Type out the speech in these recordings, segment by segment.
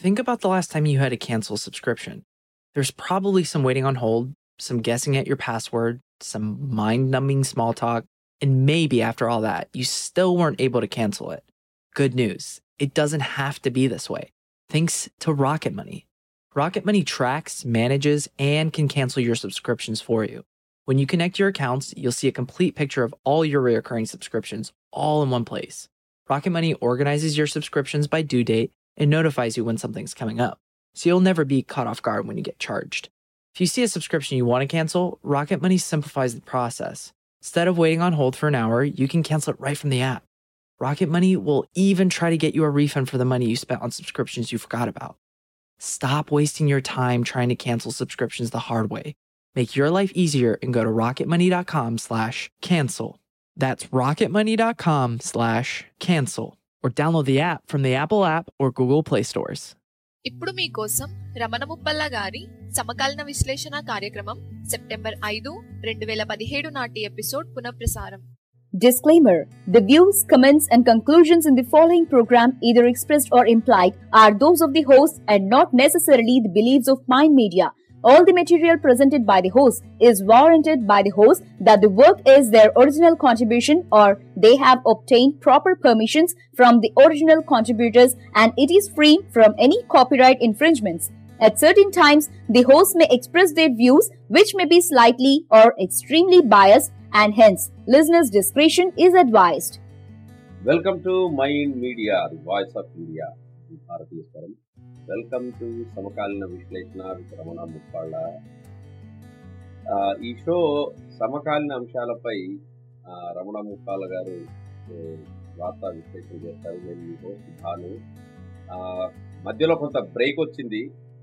think about the last time you had to cancel a subscription. There's probably some waiting on hold, some guessing at your password, some mind numbing small talk, and maybe after all that, you still weren't able to cancel it. Good news it doesn't have to be this way. Thanks to Rocket Money. Rocket Money tracks, manages, and can cancel your subscriptions for you. When you connect your accounts, you'll see a complete picture of all your recurring subscriptions all in one place. Rocket Money organizes your subscriptions by due date and notifies you when something's coming up, so you'll never be caught off guard when you get charged. If you see a subscription you want to cancel, Rocket Money simplifies the process. Instead of waiting on hold for an hour, you can cancel it right from the app. Rocket Money will even try to get you a refund for the money you spent on subscriptions you forgot about. Stop wasting your time trying to cancel subscriptions the hard way. Make your life easier and go to rocketmoney.com slash cancel. That's rocketmoney.com slash cancel. Or download the app from the Apple app or Google Play stores. ఇప్పుడు మీకోసం రమణ ముప్పల్ల గారి సమకాలీన విశ్లేషణ కార్యక్రమం September ఐదు రెండు వేల పదిహేడు నాటి ఎపిసోడ్ పునఃప్రసారం Disclaimer The views, comments, and conclusions in the following program, either expressed or implied, are those of the host and not necessarily the beliefs of Mind Media. All the material presented by the host is warranted by the host that the work is their original contribution or they have obtained proper permissions from the original contributors and it is free from any copyright infringements. At certain times, the host may express their views which may be slightly or extremely biased and hence listeners' discretion is advised. Welcome to mind media the voice of India భారతీయ స్వరం welcome to సమకాలీన విశ్లేషణ with Ramana Muppalla ఆ, ఈ show సమకాలీన అంశాలపై ఆ, రమణ ముప్పాళ్ళ గారు ఏ, వార్తా విశ్లేషణ చేస్తారు నేను మీ హోస్ట్ భాను ఆ, మధ్యలో కొంత బ్రేక్ వచ్చింది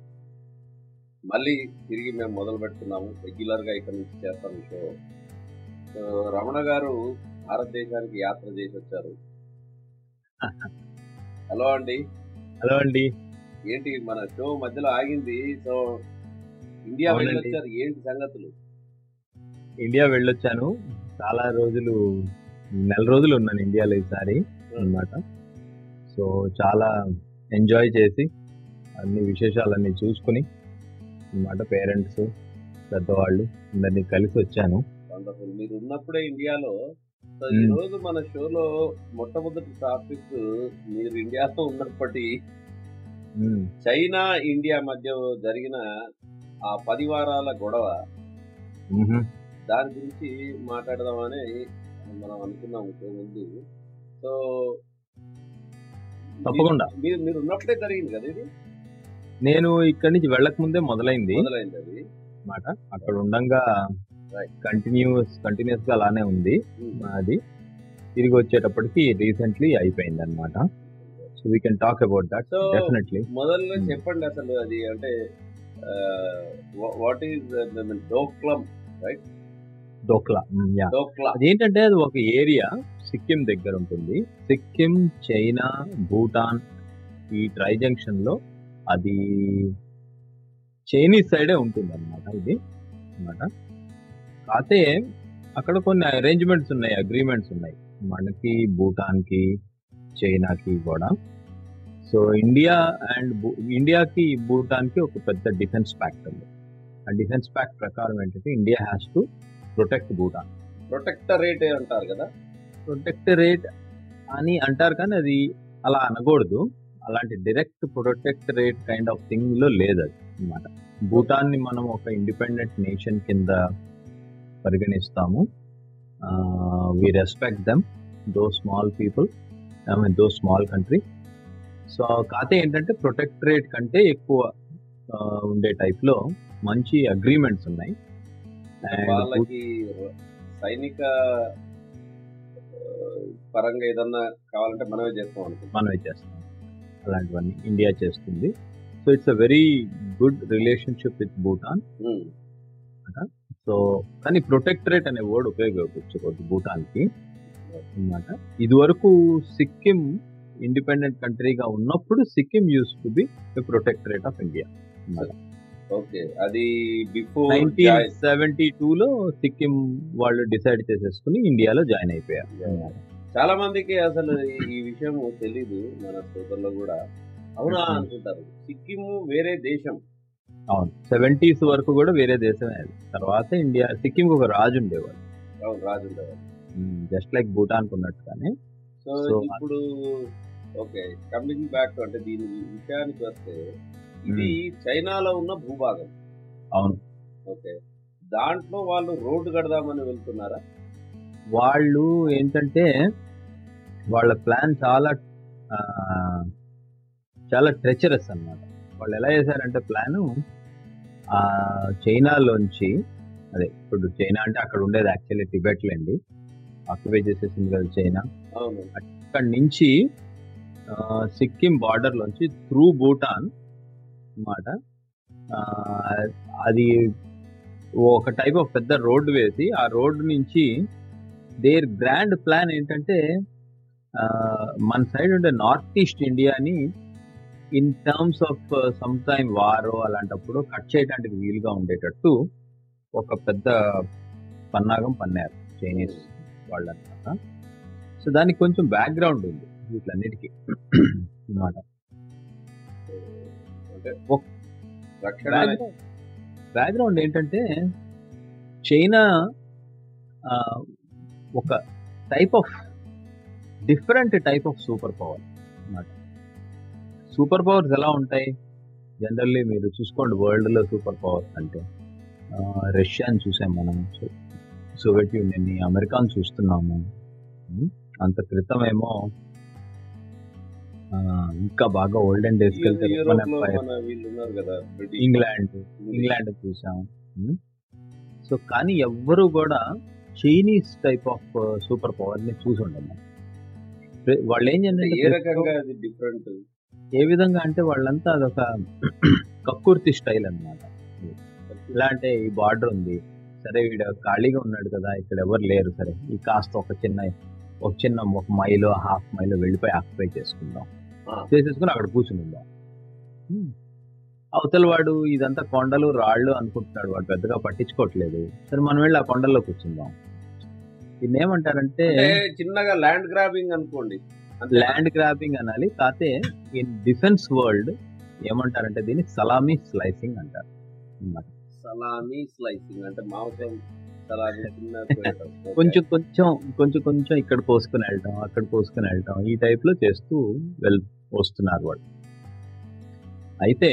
మళ్ళీ తిరిగి మేము మొదలు పెడుతున్నాము రెగ్యులర్గా ఇక్కడ నుంచి చేస్తాం ఈ షో సో, రమణ గారు భారతదేశానికి యాత్ర చేసి వచ్చారు హలో అండి హలో అండి ఏంటి మన షో మధ్యలో ఆగింది సో ఇండియా అవునండి. వెళ్ళొచ్చారు ఏంటి సంగతులు ఇండియా వెళ్ళొచ్చాను చాలా రోజులు నెల రోజులు ఉన్నాను ఇండియాలో ఈసారి అన్నమాట సో చాలా ఎంజాయ్ చేసి అన్ని విశేషాలన్నీ చూసుకుని అన్నమాట పేరెంట్స్ పెద్దవాళ్ళు అందరినీ కలిసి వచ్చాను వండర్ఫుల్ మీరు ఉన్నప్పుడే ఇండియాలో సో ఈ మ్మ్. రోజు మన షోలో మొట్టమొదటి టాపిక్ మీరు ఇండియాలో ఉన్నప్పటి మ్మ్. చైనా ఇండియా మధ్య జరిగిన ఆ పది వారాల గొడవ మ్హూ. దాని గురించి మాట్లాడదామని మనం అనుకున్నాం షో ముందు సో తప్పకుండా. మీరు మీరు ఉన్నప్పుడే జరిగింది కదా ఇది నేను ఇక్కడి నుంచి వెళ్ళక ముందే మొదలైంది మొదలైంది అది అన్నమాట అక్కడ ఉండంగా Right. కంటిన్యూస్ కంటిన్యూస్ గా అలానే ఉంది మ్మ్. అది తిరిగి వచ్చేటప్పటికి రీసెంట్లీ అయిపోయింది అనమాట so we can talk about that So, definitely మొదల్లో Hmm. చెప్పండి అసలు అది అంటే వాట్ ఈస్ డోక్లమ్ డోక్లా యా డోక్లా అదేంటంటే అది ఒక ఏరియా సిక్కిం దగ్గర ఉంటుంది సిక్కిం చైనా భూటాన్ ఈ ట్రై జంక్షన్ లో అది చైనీస్ సైడే ఉంటుంది అనమాట ఇది అన్నమాట కాకపోతే అక్కడ కొన్ని అరేంజ్మెంట్స్ ఉన్నాయి అగ్రిమెంట్స్ ఉన్నాయి మనకి భూటాన్ కి చైనాకి కూడా సో ఇండియా అండ్ ఇండియాకి భూటాన్ కి ఒక పెద్ద డిఫెన్స్ ప్యాక్ట్ ఉంది ఆ డిఫెన్స్ ప్యాక్ట్ ప్రకారం ఏంటంటే India has to protect Bhutan protectorate అంటారు కదా ప్రొటెక్టరేట్ అని అంటారు కానీ అది అలా అనకూడదు అలాంటి direct protectorate kind of thing లో లేదు అది అనమాట భూటాన్ ని మనం ఒక ఇండిపెండెంట్ నేషన్ కింద పరిగణిస్తాము we respect them though small people I mean though small country so కాకపోతే ఏంటంటే ప్రొటెక్టరేట్ కంటే ఎక్కువ ఆ, ఉండే టైప్ లో మంచి అగ్రిమెంట్స్ ఉన్నాయి And వాళ్ళకి సైనిక ఆ, పరంగా ఏదన్నా కావాలంటే మనమే చేస్తాం అనుకుంటాం మనమే చేస్తాం అలాంటివన్నీ ఇండియా చేస్తుంది so it's a very good relationship with Bhutan um. So కానీ ప్రొటెక్టరేట్ అనే వర్డ్ ఉపయోగించకూడదు భూటాన్ కి అన్నమాట ఇదివరకు సిక్కిం ఇండిపెండెంట్ కంట్రీగా ఉన్నప్పుడు Sikkim used to be protectorate of India okay అది బిఫోర్ నైన్టీన్ సెవెంటీ లో సిక్కిం వాళ్ళు డిసైడ్ చేసేసుకుని ఇండియాలో జాయిన్ అయిపోయారు చాలా మందికి అసలు ఈ- ఈ విషయం తెలీదు మన శ్రోతల్లో కూడా అవునా Hmm. అనుకుంటారు సిక్కిం వేరే దేశం అవును సెవెంటీస్ వరకు కూడా వేరే దేశమే అది తర్వాత ఇండియా సిక్కిం ఒక రాజు ఉండేవాడు అవును రాజు ఉండేవారు జస్ట్ లైక్ భూటాన్ ఉన్నట్టుగానే సో So, ఇప్పుడు ఓకే కమింగ్ బ్యాక్ అంటే దీని విషయానికి వస్తే ఇది చైనాలో ఉన్న భూభాగం అవును ఓకే దాంట్లో వాళ్ళు రోడ్డు కడదామని వెళ్తున్నారా వాళ్ళు ఏంటంటే వాళ్ళ ప్లాన్ చాలా ఆ, చాలా ట్రెచరస్ అన్నమాట వాళ్ళు ఎలా చేశారంటే ప్లాను ఆ చైనాలోంచి అదే ఇప్పుడు చైనా అంటే అక్కడ ఉండేది యాక్చువల్లీ టిబెట్ లేండి ఆక్యుపై చేసేసింది కదా చైనా అవును అక్కడ నుంచి ఆ, సిక్కిం బార్డర్ లోంచి త్రూ భూటాన్ అన్నమాట ఆ, అది ఒక టైప్ ఆఫ్ పెద్ద రోడ్డు వేసి ఆ రోడ్డు నుంచి దేర్ గ్రాండ్ ప్లాన్ ఏంటంటే ఆ, మన సైడ్ ఉండే నార్త్ ఈస్ట్ ఇండియాని in terms of some time వారో అలాంటప్పుడు కట్ చేయడానికి వీలుగా ఉండేటట్టు ఒక పెద్ద పన్నాగం పన్నారు చైనీస్ వాళ్ళనమాట సో దానికి కొంచెం బ్యాక్గ్రౌండ్ ఉంది వీటిలన్నిటికీ అన్నమాట అంటే ఒక- రక్షణ బ్యాక్గ్రౌండ్ ఏంటంటే చైనా ఆ, ఒక type of different type of super power అన్నమాట సూపర్ పవర్స్ ఎలా ఉంటాయి జనరల్లీ మీరు చూసుకోండి వరల్డ్ లో సూపర్ పవర్స్ అంటే రష్యాని చూసాం మనం సోవియట్ యూనియన్ ని అమెరికాని చూస్తున్నాము ఉం? అంత క్రితం ఏమో ఆ, ఇంకా బాగా ఓల్డెన్ డేస్ కి వెళ్తే యూరోప్ రోమన్ లో ఎంపైర్ మన వీళ్ళు ఉన్నారు కదా బ్రిటిష్ ఇంగ్లాండ్ ఇంగ్లాండ్ చూసాం ఉం? సో కానీ ఎవ్వరూ కూడా Chinese type of super power ని చూసి ఉండము ప్ర- వాళ్ళు ఏం అంటే ఏ చేయాలంటే రకంగా అది డిఫరెంట్ ఏ విధంగా అంటే వాళ్ళంతా అదొక కక్కుర్తి స్టైల్ అన్నమాట ఎలా అంటే ఈ బార్డర్ ఉంది సరే వీడు ఖాళీగా ఉన్నాడు కదా ఇక్కడ ఎవరు లేరు సరే ఈ కాస్త ఒక చిన్న ఒక చిన్న ఒక మైలు హాఫ్ మైలు వెళ్ళిపోయి ఆక్యుపై చేసుకుందాం ఆ. చేసేసుకుని అక్కడ కూర్చుని ఉందాం హ్మ్. అవతల వాడు ఇదంతా కొండలు రాళ్ళు అనుకుంటున్నాడు వాడు పెద్దగా పట్టించుకోవట్లేదు సరే మనం వెళ్ళి ఆ కొండల్లో కూర్చుందాం దీన్ని ఏమంటారంటే అంటే చిన్నగా ల్యాండ్ గ్రాబింగ్ అనుకోండి అంతే. ల్యాండ్ గ్రాబింగ్ అనాలి కాకపోతే ఇన్ డిఫెన్స్ వరల్డ్ ఏమంటారంటే దీన్ని సలామీ స్లైసింగ్ అంటారు అన్నమాట. సలామీ స్లైసింగ్ అంటే మాంసం సలామీ చిన్న కోయటం. ఓకే. కొంచెం కొంచెం కొంచెం కొంచెం ఇక్కడ పోసుకుని వెళ్ళటం అక్కడ పోసుకుని వెళ్ళటం ఈ టైప్ లో చేస్తూ వెల్ వస్తున్నారు వాళ్ళు అయితే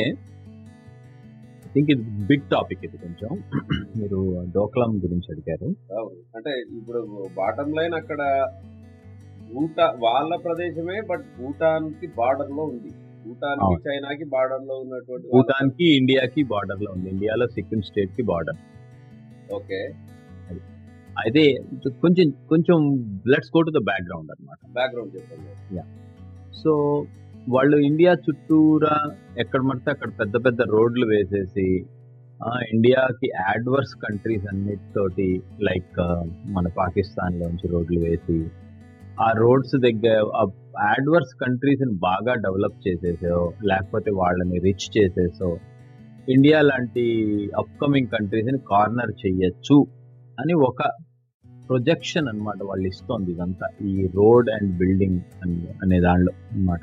ఐ థింక్ ఇది బిగ్ టాపిక్ ఇది కొంచెం మీరు డోక్లాం గురించి అడిగారు అవును. అంటే ఇప్పుడు బాటం లైన్ అక్కడ భూటా వాళ్ళ ప్రదేశమే బట్ భూటాన్ కి బార్డర్ లో ఉంది భూటాన్ కి అవును. చైనాకి బార్డర్ లో ఉన్నటువంటి వాళ్ళ- భూటాన్ కి ఇండియాకి బార్డర్ లో ఉంది ఇండియాలో సిక్కిం స్టేట్ కి బార్డర్ ఓకే అయితే కొంచెం కొంచెం let's go to the background అన్నమాట బ్యాక్గ్రౌండ్ చెప్పండి సో వాళ్ళు ఇండియా చుట్టూరా ఎక్కడ పడితే అక్కడ పెద్ద పెద్ద రోడ్లు వేసేసి ఆ, ఇండియాకి యాడ్వర్స్ కంట్రీస్ అన్నిటితోటి లైక్ మన పాకిస్తాన్ లోంచి రోడ్లు వేసి ఆ రోడ్స్ దగ్గర యాడ్వర్స్ కంట్రీస్ ని బాగా డెవలప్ చేసేసో లేకపోతే వాళ్ళని రిచ్ చేసేసో ఇండియా లాంటి అప్కమింగ్ కంట్రీస్ ని కార్నర్ చెయ్యొచ్చు అని ఒక ప్రొజెక్షన్ అన్నమాట వాళ్ళు ఇస్తోంది ఇదంతా ఈ రోడ్ అండ్ బిల్డింగ్ అనే దానిలో అన్నమాట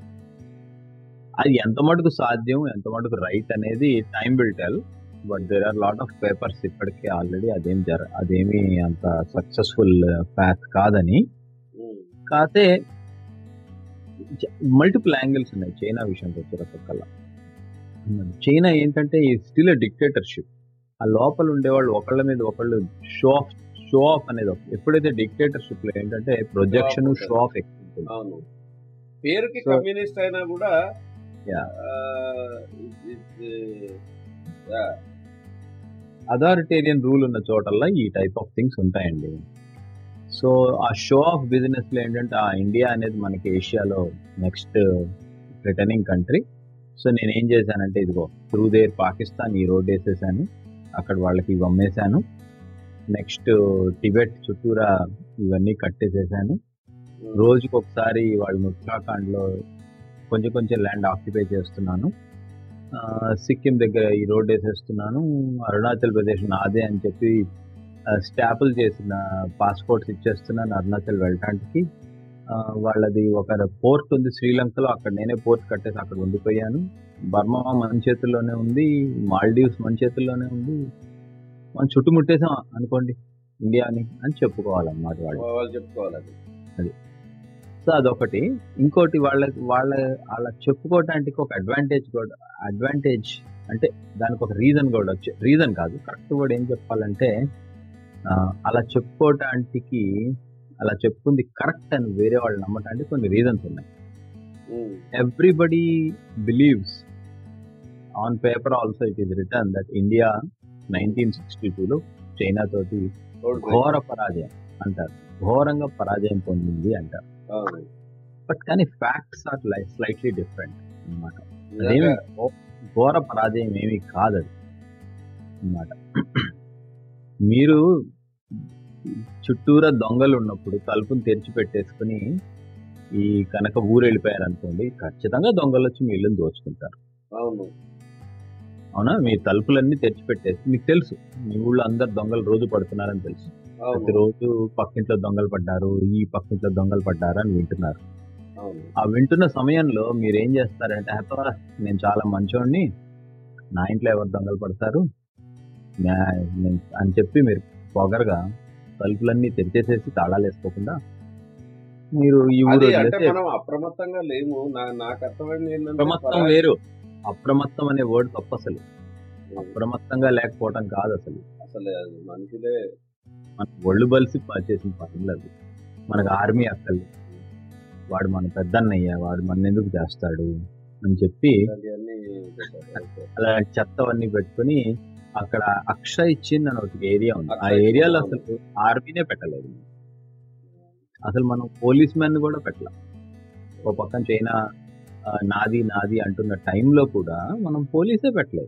అది ఎంత మటుకు సాధ్యం ఎంత మటుకు రైట్ అనేది time will tell but there are lot of papers ఇప్పటికే ఆల్రెడీ అదేం జర అదేమి అంత సక్సెస్ఫుల్ ప్యాత్ కాదని ఉమ్. కాకపోతే మల్టిపుల్ యాంగిల్స్ ఉన్నాయి చైనా విషయంకి వచ్చేటప్పటికల్లా చైనా ఏంటంటే ఈ స్టిల్ డిక్టేటర్షిప్ ఆ లోపల ఉండేవాళ్ళు ఒకళ్ళ మీద ఒకళ్ళు షో ఆఫ్ షో ఆఫ్ అనేది ఒక- ఎప్పుడైతే డిక్టేటర్షిప్ లో ఏంటంటే ప్రొజెక్షన్ ఉంటుంది. షో ఆఫ్ ఎక్కువ ఉంటుంది. అవును పేరుకి So- కమ్యూనిస్ట్ అయినా కూడా Yeah. ఆ, it- it- yeah. Authoritarian rule ఉన్న చోటల్లా ఈ టైప్ ఆఫ్ థింగ్స్ ఉంటాయండి సో ఆ షో ఆఫ్ బిజినెస్ లో ఏంటంటే ఆ ఇండియా అనేది మనకి ఏషియాలో నెక్స్ట్ రిటర్నింగ్ కంట్రీ సో నేను ఏం చేశానంటే ఇదిగో త్రూ దేర్ పాకిస్తాన్ ఈ రోడ్ వేసేసాను అక్కడ వాళ్ళకి ఇవి అమ్మేశాను నెక్స్ట్ టిబెట్ చుట్టూరా ఇవన్నీ కట్టేసేసాను రోజుకి ఒకసారి వాళ్ళని ఉత్తరాఖండ్ లో కొంచెం కొంచెం ల్యాండ్ ఆక్యుపై చేస్తున్నాను ఆ, సిక్కిం దగ్గర ఈ రోడ్ వేసేస్తున్నాను అరుణాచల్ ప్రదేశ్ నాదే అని చెప్పి స్టాపుల్ చేసిన పాస్పోర్ట్స్ ఇచ్చేస్తున్నాను అరుణాచల్ వెళ్ళటానికి ఆ, వాళ్ళది ఒక పోర్ట్ ఉంది శ్రీలంకలో అక్కడ నేనే పోర్ట్ కట్టేసి అక్కడ ఉండిపోయాను బర్మా మన చేతుల్లోనే ఉంది మాల్డీవ్స్ మన చేతుల్లోనే ఉంది మనం చుట్టుముట్టేసాం అనుకోండి ఇండియాని అని చెప్పుకోవాలన్నమాట వాళ్ళు వాళ్ళు చెప్పుకోవాలి సో అదొకటి ఇంకోటి వాళ్ళ వాళ్ళ వాళ్ళ చెప్పుకోవటానికి ఒక అడ్వాంటేజ్ కూడా అడ్వాంటేజ్ అంటే దానికి ఒక రీజన్ కూడా వచ్చే రీజన్ కాదు కరెక్ట్ కూడా ఏం చెప్పాలంటే ఆ, అలా చెప్పుకోవటానికి అలా చెప్పుకుంది కరెక్ట్ అని వేరే వాళ్ళు నమ్మటానికి కొన్ని రీజన్స్ ఉన్నాయి um, everybody believes on paper also it is return that India nineteen sixty టూలో చైనా తోటి ఓడిపోయి. ఘోర పరాజయం అంటారు ఘోరంగా పరాజయం పొందింది అంటారు అవును. బట్ కానీ facts are like slightly different అన్నమాట నిజంగా అదేమి ఘో- ఘోర పరాజయం ఏమీ కాదు అది అన్నమాట మీరు చుట్టూరా దొంగలు ఉన్నప్పుడు తలుపుని తెరిచి పెట్టేసుకుని ఈ కనుక ఊరు వెళ్ళిపోయారు అనుకోండి ఖచ్చితంగా దొంగలు వచ్చి మీ ఇల్లుని దోచుకుంటారు అవును అవునా మీ తలుపులన్నీ తెరిచి పెట్టేసి మీకు తెలుసు మీ ఊళ్ళో అందరు దొంగలు రోజు పడుతున్నారని తెలుసు అవును ప్రతిరోజు పక్కింట్లో దొంగలు పడ్డారు ఈ పక్కింట్లో దొంగలు పడ్డారు అని వింటున్నారు అవును ఆ వింటున్న సమయంలో మీరు ఏం చేస్తారంటే "అబ్బా, నేను చాలా మంచోడిని నా ఇంట్లో ఎవరు దొంగలు పడతారు నా- నేను- అని చెప్పి మీరు పొగరగా తలుపులన్నీ తెరిచేసేసి తాళాలు వేసుకోకుండా మీరు ఈ ఊరు అది అంటే వదిలేసి మనం అప్రమత్తంగా లేము నా నాకు అర్థమైంది ఏంటంటే అప్రమత్తం పరాయి- వేరు అప్రమత్తం అనే వర్డ్ తప్పు అసలు అప్రమత్తంగా లేకపోవడం కాదు అసలు అసలు అది మనుషులే మన ఒళ్ళు బలిసి చేసిన పనులు అవి మనకు ఆర్మీ అక్కలు వాడు మన పెద్దన్నయ్య వాడు మన ఎందుకు చేస్తాడు అని చెప్పి ఇలాంటివన్నీ చేశారు. ఓకే. అలా చెత్తవన్నీ పెట్టుకుని అక్కడ అక్షయ్ చిన్ అని ఒక ఏరియా ఉంది ఆ అక్షయ్ చిన్ ఏరియాలో అవును. అసలు ఆర్మీనే పెట్టలేదు అసలు మనం పోలీస్ మెన్ కూడా పెట్టలేం ఓ పక్కన చైనా ఆ, నాది నాది అంటున్న టైంలో కూడా మనం పోలీసే పెట్టలేదు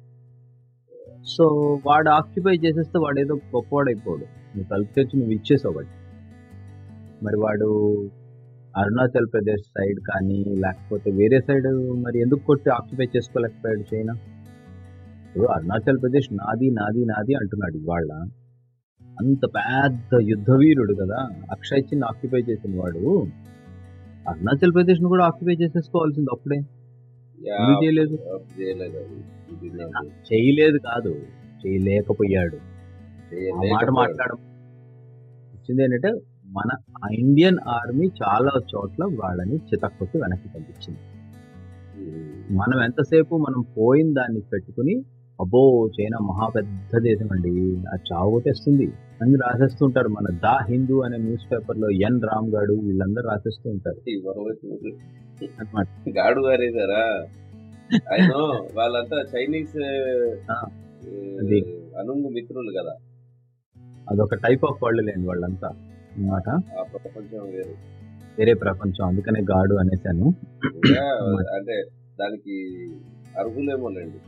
సో వాడు ఆక్యుపై చేసేస్తే వాడు ఏదో గొప్పవాడైపోడు నువ్వు తలుపు తెచ్చి నువ్వు ఇచ్చేసావు వాడు మరి వాడు అరుణాచల్ ప్రదేశ్ సైడ్ కానీ లేకపోతే వేరే సైడ్ మరి ఎందుకు కొట్టి ఆక్యుపై చేసుకోలేకపోయాడు చైనా ఇప్పుడు అరుణాచల్ ప్రదేశ్ నాది నాది నాది అంటున్నాడు ఇవాళ అంత పెద్ద యుద్ధవీరుడు కదా అక్షయ్ చిన్ ఆక్యుపై చేసిన వాడు అరుణాచల్ ప్రదేశ్ ను కూడా ఆక్యుపై చేసేసుకోవాల్సింది అప్పుడే యా, ఎందుకు చేయలేదు? చేయలేదు అది. ఇది నాకు చేయలేదు కాదు చేయలేకపోయాడు ఆ మాట చేయలేకపోయాడు. మాట్లాడడం వచ్చింది ఏంటంటే మన ఇండియన్ ఆర్మీ చాలా చోట్ల వాళ్ళని చితక్కొట్టి వెనక్కి పంపించింది ఉమ్. మనం ఎంతసేపు మనం పోయిన దాన్ని పెట్టుకుని అబ్బో చైనా మహా పెద్ద దేశం అండి అది చావు కొట్టేస్తుంది అని రాసేస్తుంటారు మన దా హిందూ అనే న్యూస్ పేపర్ లో ఎన్ రామ్ గాడు వీళ్ళందరూ రాసేస్తూ ఉంటారు ఈ వరవైపు అన్నమాట గాడు గారేదారా ఆయన వాళ్ళంతా చైనీస్ ఆ, అది. అనుంగు మిత్రులు కదా అదొక టైప్ ఆఫ్ వాళ్ళు లేని వాళ్ళంతా అన్నమాట ఆ ప్రపంచం వేరు వేరే ప్రపంచం అందుకనే గాడు అనేసాను ఇంకా అంటే దానికి అర్హులేమోలేండి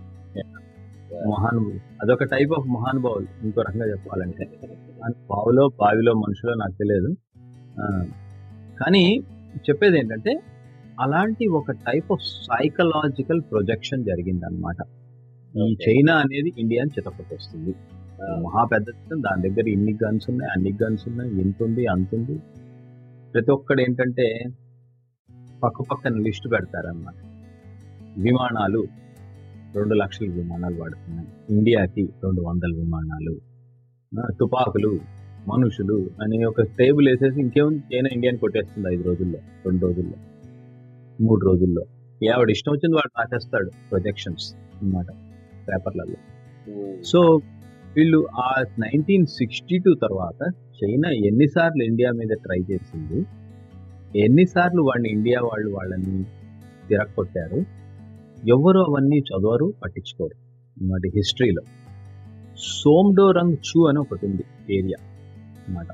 మహాను అదొక టైప్ ఆఫ్ మహానుభావులు ఇంకో రకంగా చెప్పాలంటే బావిలో బావిలో మనుషులో నాకు తెలియదు ఆ, కానీ చెప్పేది ఏంటంటే అలాంటి ఒక టైప్ ఆఫ్ సైకలాజికల్ ప్రొజెక్షన్ జరిగింది అనమాట ఈ Okay. చైనా అనేది ఇండియాని చితకొట్టేస్తుంది ఆ, మహా పెద్ద దేశం, దాని దగ్గర ఇన్ని గన్స్ ఉన్నాయి అన్ని గన్స్ ఉన్నాయి ఇంత ఉంది అంత ఉంది ప్రతి ఒక్కడు ఏంటంటే పక్క పక్కన లిస్ట్ పెడతారన్నమాట విమానాలు రెండు లక్షల విమానాలు వాడుతున్నాయి ఇండియాకి రెండు వందల విమానాలు ఆ, తుపాకులు మనుషులు అని ఒక టేబుల్ వేసేసి ఇంకేముంది చైనా ఇండియాని కొట్టేస్తుంది ఐదు రోజుల్లో రెండు రోజుల్లో మూడు రోజుల్లో ఎవడు ఇష్టం వచ్చింది వాడు రాసేస్తాడు ప్రొజెక్షన్స్ అన్నమాట పేపర్లలో ఉమ్. సో వీళ్ళు ఆ నైన్టీన్ సిక్స్టీ టూ తర్వాత చైనా ఎన్నిసార్లు ఇండియా మీద ట్రై చేసింది ఎన్నిసార్లు వాళ్ళని ఇండియా వాళ్ళు వాళ్ళని తిరగొట్టారు ఎవరు అవన్నీ చదవరు పట్టించుకోరు అన్నమాట హిస్టరీలో సోమ్డోరంగ్ చూ అని ఒకటి ఉంది ఏరియా అన్నమాట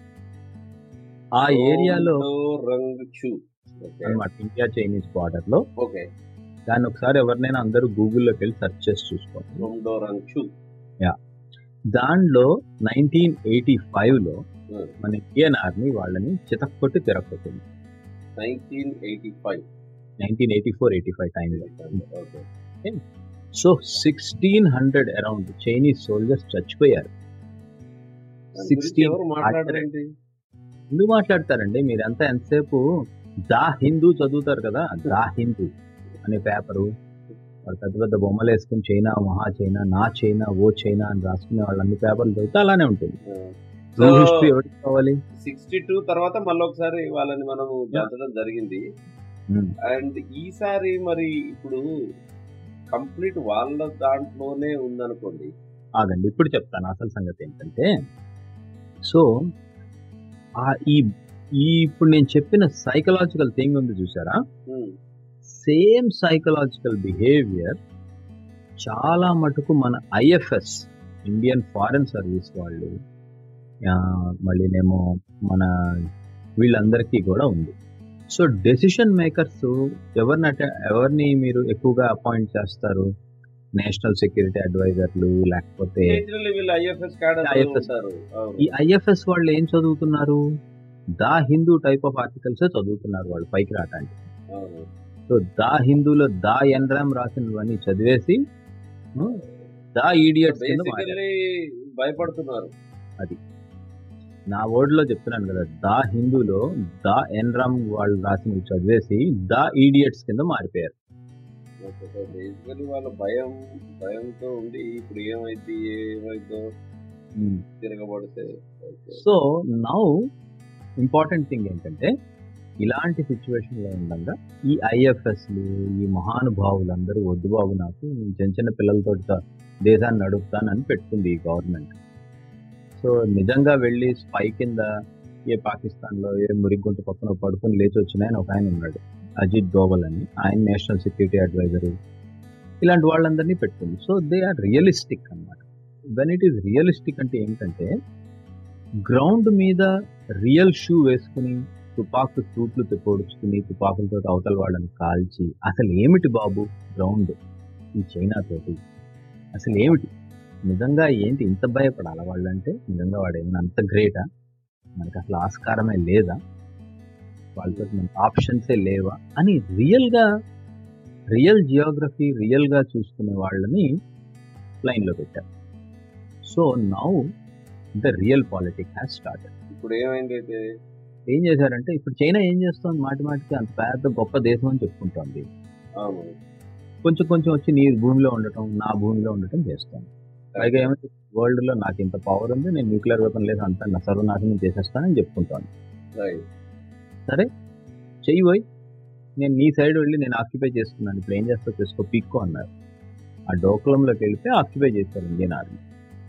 ఆ ఏరియాలో సోండో రంగ్ చూ ఓకే అన్నమాట ఇండియా చైనీస్ బార్డర్ లో ఓకే దాన్ని ఒకసారి ఎవరినైనా అందరూ గూగుల్లోకి వెళ్ళి సెర్చ్ చేసి చూసుకోండి సోండో రంగ్ చూ దానిలో నైన్టీన్ ఎయిటీ ఫైవ్ లో ఉమ్. మన ఇండియన్ ఆర్మీ వాళ్ళని చితక్కొట్టి తిరగొట్టింది nineteen eighty five nineteen eighty four eighty five టైంలో okay so sixteen hundred around Chinese soldiers చచ్చిపోయారు దాని గురించి 16 ఎవరు మాట్లాడరేంటి ఎందుకు మాట్లాడతారండి మీరంతా ఎంతసేపు దా హిందూ చదువుతారు కదా దా హిందూ అనే పేపరు వాళ్ళు పెద్ద పెద్ద బొమ్మలు వేసుకుని చైనా మహా చైనా నా చైనా ఓ చైనా అని రాసుకునే వాళ్ళు అన్ని పేపర్లు చదివితే అలానే ఉంటుంది సో ట్రూ హిస్టరీ ఎవరికి కావాలి సిక్స్టీ టూ తర్వాత మళ్ళీ ఒకసారి వాళ్ళని మనము పెంచడం జరిగింది ఉమ్. అండ్ ఈసారి మరి ఇప్పుడు కంప్లీట్ వాళ్ళ దాంట్లోనే ఉందనుకోండి ఆగండి ఇప్పుడు చెప్తాను అసలు సంగతి ఏంటంటే సో ఆ ఈ ఈ ఇప్పుడు నేను చెప్పిన సైకలాజికల్ థింగ్ ఉంది చూసారా ఉమ్, సేమ్ సైకలాజికల్ బిహేవియర్ చాలా మటుకు మన ఐఎఫ్ఎస్ ఇండియన్ ఫారెన్ సర్వీస్ వాళ్ళు ఆ, మళ్ళీనేమో మన వీళ్ళందరికీ కూడా ఉంది సో డెసిషన్ మేకర్స్ ఎవరిని అట- ఎవరిని మీరు ఎక్కువగా అపాయింట్ చేస్తారు నేషనల్ సెక్యూరిటీ అడ్వైజర్లు లేకపోతే నేచురల్లీ వీళ్ళు ఐఎఫ్ఎస్ క్యాడర్ IFS. ఉంటారు అవును. ఈ ఐఎఫ్ఎస్ వాళ్ళు ఏం చదువుతున్నారు the Hindu type of articles చదువుతున్నారు వాళ్ళు పైకి రావటానికి అవును. సో దా హిందూలో దా ఎన్రామ్ రాసినవన్నీ చదివేసి ఉం, దా ఈడియట్స్ కింద మారారు. బేసికల్లీ భయపడుతున్నారు నా వర్డ్లో చెప్తున్నాను కదా దా హిందూలో దా ఎన్రామ్ వాళ్ళు రాసినవి చదివేసి దా ఈడియట్స్ కింద మారిపోయారు బేసికల్లీ వాళ్ళ భయం భయంతో ఉండి ఇప్పుడు ఏమైంది ఏమైందో ఉం. తిరగబడితే okay. So now important thing ఏంటంటే ఇలాంటి సిచ్యువేషన్లో ఉండగా ఈ ఐఎఫ్ఎస్లు ఈ మహానుభావులందరూ వద్దు బాబు నాకు నేను చిన్న చిన్న పిల్లలతో దేశాన్ని నడుపుతానని పెట్టుకుంది ఈ గవర్నమెంట్ సో నిజంగా వెళ్ళి స్పై కింద ఏ పాకిస్తాన్లో ఏ మురిగుంట పక్కన పడుకొని లేచి వచ్చిన ఆయన ఒక ఆయన ఉన్నాడు అజిత్ డోవల్ అని ఆయన నేషనల్ సెక్యూరిటీ అడ్వైజర్ ఇలాంటి వాళ్ళందరినీ పెట్టుకుంది సో దే ఆర్ రియలిస్టిక్ అన్నమాట వెన్ ఇట్ ఈస్ రియలిస్టిక్ అంటే ఏంటంటే గ్రౌండ్ మీద రియల్ షూ వేసుకుని తుపాకు సూట్లు పొడుచుకుని తుపాకులతో అవతల వాళ్ళని కాల్చి అసలు ఏమిటి బాబు గ్రౌండ్ ఈ చైనా తోటి అసలు ఏమిటి నిజంగా ఏంటి ఇంత భయపడాలి వాళ్ళంటే నిజంగా వాడు ఏమైనా అంత గ్రేటా మనకి అసలు ఆస్కారమే లేదా వాళ్ళతో మనకి ఆప్షన్సే లేవా అని రియల్గా రియల్ జియోగ్రఫీ రియల్గా చూసుకునే వాళ్ళని లైన్లో పెట్టారు so now the realpolitik has start ఇప్పుడు ఏమైంది అయితే ఏం చేశారంటే ఇప్పుడు చైనా ఏం చేస్తోంది మాటి మాటికి అంత పెద్ద గొప్ప దేశం అని చెప్పుకుంటోంది అవును కొంచెం కొంచెం వచ్చి నీ భూమిలో ఉండటం నా భూమిలో ఉండటం చేస్తాను పైగా ఏమంటే వరల్డ్ లో నాకు ఇంత పవర్ ఉంది నేను న్యూక్లియర్ వెపన్ లేదు అంతా నా సర్వనాశనం చేసేస్తానని చెప్పుకుంటాను రైట్ సరే చెయ్యి పోయి నేను నీ సైడ్ వెళ్ళి నేను ఆక్యుపై చేసుకున్నాను ఇప్పుడు ఏం చేస్తా చేసుకో పీక్కో అన్నారు ఆ డోకులంలోకి వెళ్తే ఆక్యుపై చేశారు Indian army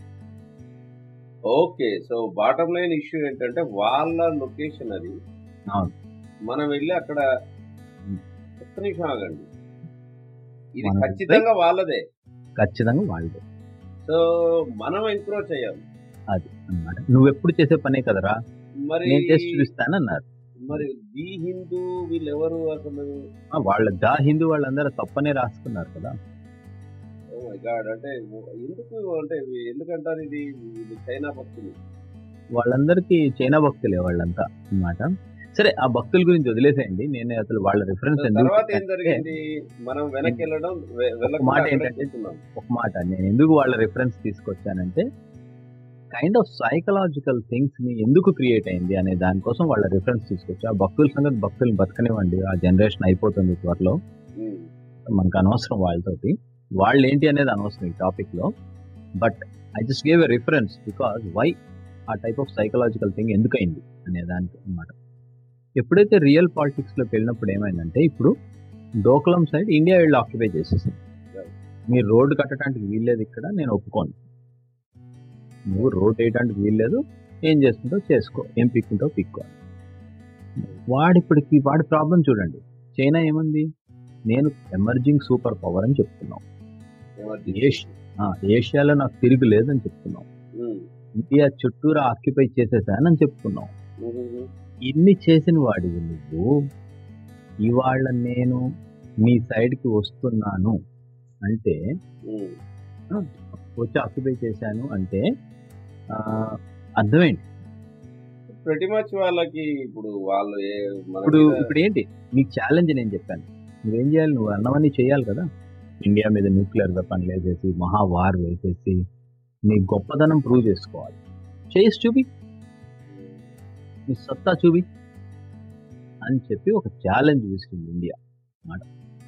okay so bottom line issue ఏంటంటే వాళ్ళ లొకేషన్ అది అవును. మనం వెళ్ళి అక్కడ ఒక్క నిమిషం ఆగండి ఇది మనం ఖచ్చితంగా వాళ్ళదే ఖచ్చితంగా వాళ్ళదే సో మనం ఎంక్రోచ్ అయ్యాం అది అన్నమాట నువ్వు ఎప్పుడు చేసే పనే కదరా మరి నేను చేసి చూపిస్తానన్నారు మరి ది హిందూ వీళ్ళెవరు అసలు ఆ, వాళ్ళ దా హిందూ వాళ్ళందరూ తప్పనే రాసుకున్నారు కదా ఓ మై గాడ్ అంటే ఎందుకు అంటే ఎందుకంటారు ఇది ఇది చైనా భక్తులు వాళ్ళందరికీ చైనా భక్తులే వాళ్ళంతా అన్నమాట సరే ఆ భక్తుల గురించి వదిలేసేయండి నేను అసలు వాళ్ళ రిఫరెన్స్ ఎందుకు తర్వాత ఏం పెట్టానంటే, జరిగింది మనం వెనక్కి వెళ్ళడం వె- వెళ్ళకుండా మాట అక్కడే ఏంటంటే- కూర్చున్నాం. ఒక మాట నేను ఎందుకు వాళ్ళ రిఫరెన్స్ తీసుకొచ్చానంటే కైండ్ ఆఫ్ సైకలాజికల్ థింగ్స్ ని ఎందుకు క్రియేట్ అయింది అనే దానికోసం వాళ్ళ రిఫరెన్స్ తీసుకొచ్చా ఆ భక్తుల సంగతి భక్తులు బతకనివ్వండి ఆ జనరేషన్ అయిపోతుంది త్వరలో ఉమ్. మనకు అనవసరం వాళ్ళతోటి వాళ్ళు ఏంటి అనేది అనవసరం ఈ టాపిక్ లో but I just gave a reference because why ఆ టైప్ ఆఫ్ సైకలాజికల్ థింగ్ ఎందుకైంది అనే దానికి అన్నమాట ఎప్పుడైతే రియల్ పాలిటిక్స్ లోకి వెళ్ళినప్పుడు ఏమైందంటే ఇప్పుడు డోకలం సైడ్ ఇండియా వెళ్ళి ఆక్యుపై చేసేసింది మీరు రోడ్డు కట్టడానికి వీల్లేదు ఇక్కడ నేను ఒప్పుకోను నువ్వు రోడ్ వేయడానికి వీల్లేదు ఏం చేసుకుంటావు చేసుకో ఏం పిక్కుంటావు పిక్కో వాడిప్పటికి వాడి ప్రాబ్లం చూడండి చైనా ఏమంది నేను ఎమర్జింగ్ సూపర్ పవర్ అని చెప్తున్నాం ఎమర్జెన్సీ. ఏష్- ఆ, ఏషియాలో నాకు తిరుగు లేదని చెప్తున్నాం ఉమ్. ఇండియా చుట్టూరా ఆక్యుపై చేసేసానని చెప్తున్నాం ఉమ్. ఇన్ని చేసిన వాడివి నువ్వు ఇవాళ నేను మీ సైడ్కి వస్తున్నాను అంటే ఉమ్. వచ్చి ఆక్యుపై చేశాను అంటే ఆ, అర్థమేంటి ప్రతి మచ్ వాళ్ళకి ఇప్పుడు వాళ్ళు ఏ మన ఇప్పుడు మీద- ఇప్పుడు ఏంటి నీకు ఛాలెంజ్ నేను చెప్పాను నువ్వేం చేయాలి నువ్వు అన్నవన్నీ చేయాలి కదా ఇండియా మీద న్యూక్లియర్ వెపన్ వేసేసి మహా వార్ వేసేసి నీ గొప్పదనం ప్రూవ్ చేసుకోవాలి చేసి చూపి నీ సత్తా చూపి అని చెప్పి ఒక ఛాలెంజ్ విసిరింది ఇండియా అన్నమాట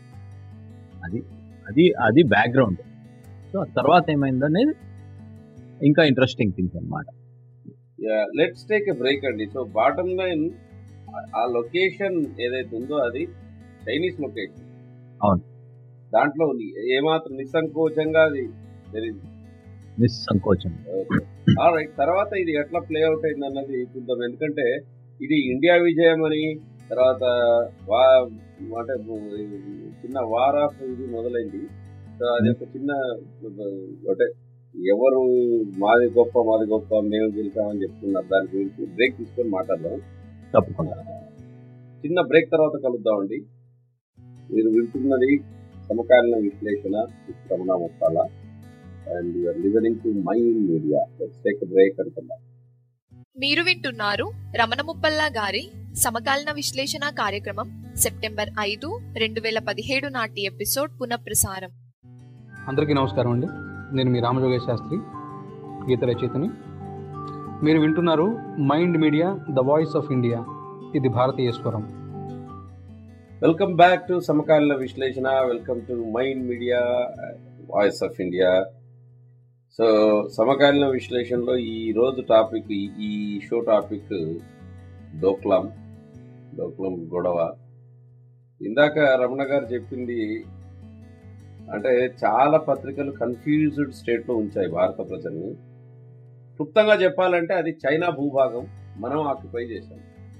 అది అది అది బ్యాక్గ్రౌండ్ సో ఆ తర్వాత ఏమైందో అనేది ఇంకా ఇంట్రెస్టింగ్ థింగ్స్ అన్నమాట లెట్స్ టేక్ ఎ బ్రేక్ అండి సో బాటమ్ లైన్ ఆ లొకేషన్ ఏదైతే ఉందో అది చైనీస్ లొకేషన్ అవును. దాంట్లో ఏమాత్రం నిస్సంకోచంగా అది జరిగింది నిస్సంకోచం రైట్ తర్వాత ఇది ఎట్లా ప్లే అవుట్ అయింది అన్నది చూద్దాం ఎందుకంటే ఇది ఇండియా విజయం అని తర్వాత వా అంటే చిన్న వార్ ఆఫ్ ఇది మొదలైంది సో అది ఒక చిన్న అంటే ఎవరు మాది గొప్ప మాది గొప్ప మేము గెలిచామని చెప్తున్నారు దాని గురించి బ్రేక్ తీసుకొని మాట్లాడదాం తప్పకుండా చిన్న బ్రేక్ తర్వాత కలుద్దామండి మీరు వింటున్నది సమకాలీన విశ్లేషణ Ramana Muppala and you're listening to my media let's take break అనుకుందాం మీరు వింటున్నారు రమణ ముప్పల్లా గారి సమకాలీన విశ్లేషణ కార్యక్రమం సెప్టెంబర్ ఐదు రెండు వేల పదిహేడు నాటి ఎపిసోడ్ పునఃప్రసారం అందరికీ నమస్కారం అండి నేను మీ రామజోగేశ్ శాస్త్రి గీత రచయితని మీరు వింటున్నారు mind media the voice of India ఇది భారతీయ స్వరం వెల్కమ్ బ్యాక్ టు సమకాలీన విశ్లేషణ welcome to mind media voice of India so సమకాలీన విశ్లేషణలో ఈ రోజు టాపిక్ ఈ షో టాపిక్ డోక్లాం డోక్లాం గొడవ ఇందాక రమణ గారు చెప్పింది అంటే చాలా పత్రికలు కన్ఫ్యూజ్డ్ స్టేట్లో ఉంచాయి భారత ప్రజల్ని క్లుప్తంగా చెప్పాలంటే అది చైనా భూభాగం మనం ఆక్యుపై చేశాం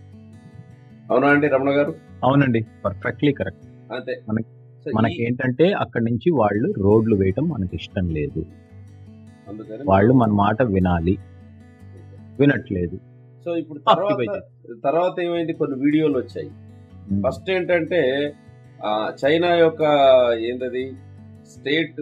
అవునా అండి రమణ గారు అవునండి పర్ఫెక్ట్లీ కరెక్ట్ అంతే మనకి- సో ఈ- మనకి ఏంటంటే అక్కడి నుంచి వాళ్ళు రోడ్లు వేయటం మనకి ఇష్టం లేదు అందుకని వాళ్ళు మన మాట వినాలి వినట్లేదు సో ఇప్పుడు తర్వాత Occupy తర్వాత ఏమైంది కొన్ని వీడియోలు వచ్చాయి ఫస్ట్ ఏంటంటే ఆ, చైనా యొక్క ఏంటది స్టేట్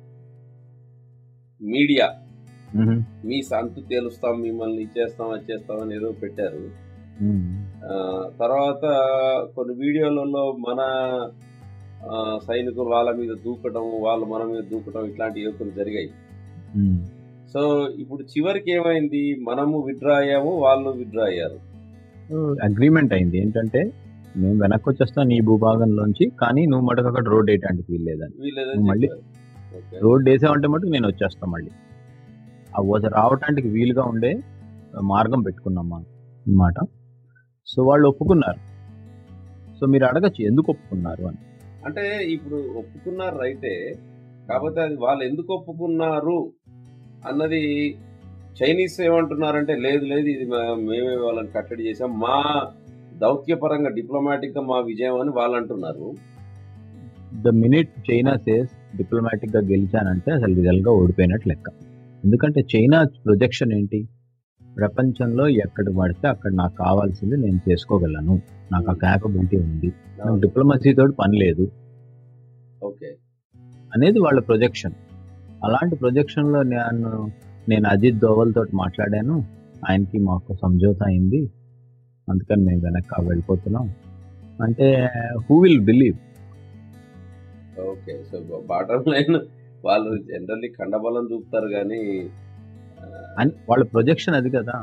మీడియా మ్మ్. మీ సంతు తేలుస్తాం మిమ్మల్ని ఇచ్చేస్తాం వచ్చేస్తాం అని ఏదో పెట్టారు మ్మ్. ఆ, తర్వాత కొన్ని వీడియోలలో మన ఆ, సైనికులు వాళ్ళ మీద దూకడం వాళ్ళు మన మీద దూకడం ఇట్లాంటివి కొన్ని జరిగాయి మ్మ్. సో ఇప్పుడు చివరికి ఏమైంది మనము విత్డ్రా అయ్యాము వాళ్ళు విత్డ్రా అయ్యారు అగ్రిమెంట్ అయింది ఏంటంటే మేము వెనక్కి వచ్చేస్తాం నీ భూభాగంలోంచి కానీ నువ్వు మటుకు అక్కడ రోడ్ వేయటానికి వీల్లేదని వీళ్ళేదో మళ్ళీ- చెప్పారు. ఓకే. రోడ్ వేసామంటే మటుకు నేను వచ్చేస్తాను మళ్ళీ ఆ వద రావటానికి వీలుగా ఉండే మార్గం పెట్టుకున్నాం అన్నమాట సో వాళ్ళు ఒప్పుకున్నారు సో మీరు అడగచ్చు ఎందుకు ఒప్పుకున్నారు అని అంటే ఇప్పుడు ఒప్పుకున్నారు రైటే కాకపోతే అది వాళ్ళు ఎందుకు ఒప్పుకున్నారు అన్నది చైనీస్ ఏమంటున్నారంటే లేదు లేదు ఇది మా- మేమే వాళ్ళని కట్టడి చేసాం మా దౌత్యపరంగా డిప్లొమాటిక్ గా మా విజయం అని వాళ్ళు అంటున్నారు the minute China says diplomatic గా గెలిచానంటే అసలు రిజల్ట్ గా ఓడిపోయినట్టు లెక్క ఎందుకంటే చైనా ప్రొజెక్షన్ ఏంటి ప్రపంచంలో ఎక్కడ పడితే అక్కడ నాకు కావాల్సింది నేను చేసుకోగలను నాకు ఆ క్యాపబిలిటీ ఉంది నాకు డిప్లొమసీ తోటి పని లేదు ఓకే అనేది వాళ్ళ ప్రొజెక్షన్ అలాంటి ప్రొజెక్షన్ లో నేను నేను అజిత్ దోవల్ తోటి మాట్లాడాను ఆయనకి మాకు సంజోత అయింది అందుకని మేము వెనక్కి వెళ్ళిపోతున్నాం అంటే who will believe okay so bottom line వాళ్ళు జనరల్లీ కండబలం చూపుతారు కానీ అని వాళ్ళ ప్రొజెక్షన్ అది కదా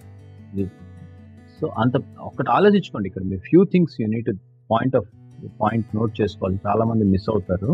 సో అంత ఒకటి ఆలోచించుకోండి ఇక్కడ మీరు few things unit point of point note చేసుకోవాలి చాలా మంది మిస్ అవుతారు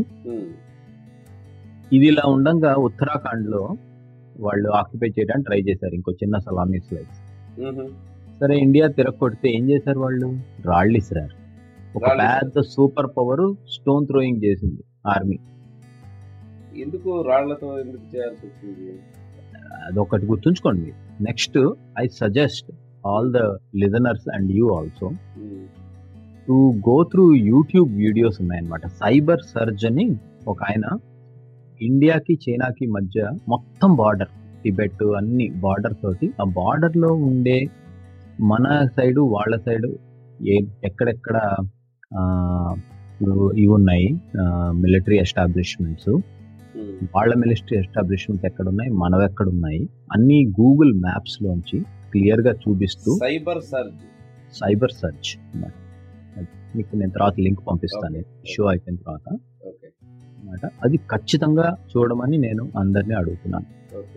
ఇది ఇలా ఉండగా ఉత్తరాఖండ్ లో వాళ్ళు ఆక్యుపై చేయడానికి ట్రై చేశారు ఇంకో చిన్న సలామీ స్లైడ్స్ సరే ఇండియా తిరగొడితే ఏం చేశారు వాళ్ళు రాళ్ళు ఇసిరారు ఒక రాళ్ళు ఇసిరారు. పెద్ద సూపర్ పవర్ స్టోన్ థ్రోయింగ్ చేసింది ఆర్మీ ఎందుకు రాళ్లతో ఎందుకు చేయాల్సి వచ్చింది అదొకటి గుర్తుంచుకోండి next I suggest all the listeners and you also um, to go through YouTube videos ఉన్నాయన్నమాట సైబర్ సర్జ్ అని ఒక ఆయన ఇండియాకి చైనాకి మధ్య మొత్తం బార్డర్ టిబెట్ అన్ని బార్డర్ తోటి ఆ బార్డర్ లో ఉండే మన సైడు వాళ్ళ సైడు ఏ ఎక్కడెక్కడ ఆ, ఇప్పుడు ఇవి ఉన్నాయి మిలిటరీ ఎస్టాబ్లిష్మెంట్స్ ఉమ్, వాళ్ళ మిలిటరీ ఎస్టాబ్లిష్మెంట్స్ ఎక్కడ ఉన్నాయి మనవి ఎక్కడ ఉన్నాయి అన్ని గూగుల్ మ్యాప్స్ లోంచి క్లియర్ గా చూపిస్తూ సైబర్ సర్జ్ సైబర్ సర్చ్ అన్నమాట అది మీకు నేను తర్వాత లింక్ పంపిస్తాను Okay. షో అయిపోయిన తర్వాత ఓకే అన్నమాట అది ఖచ్చితంగా చూడమని నేను అందరినీ అడుగుతున్నాను ఓకే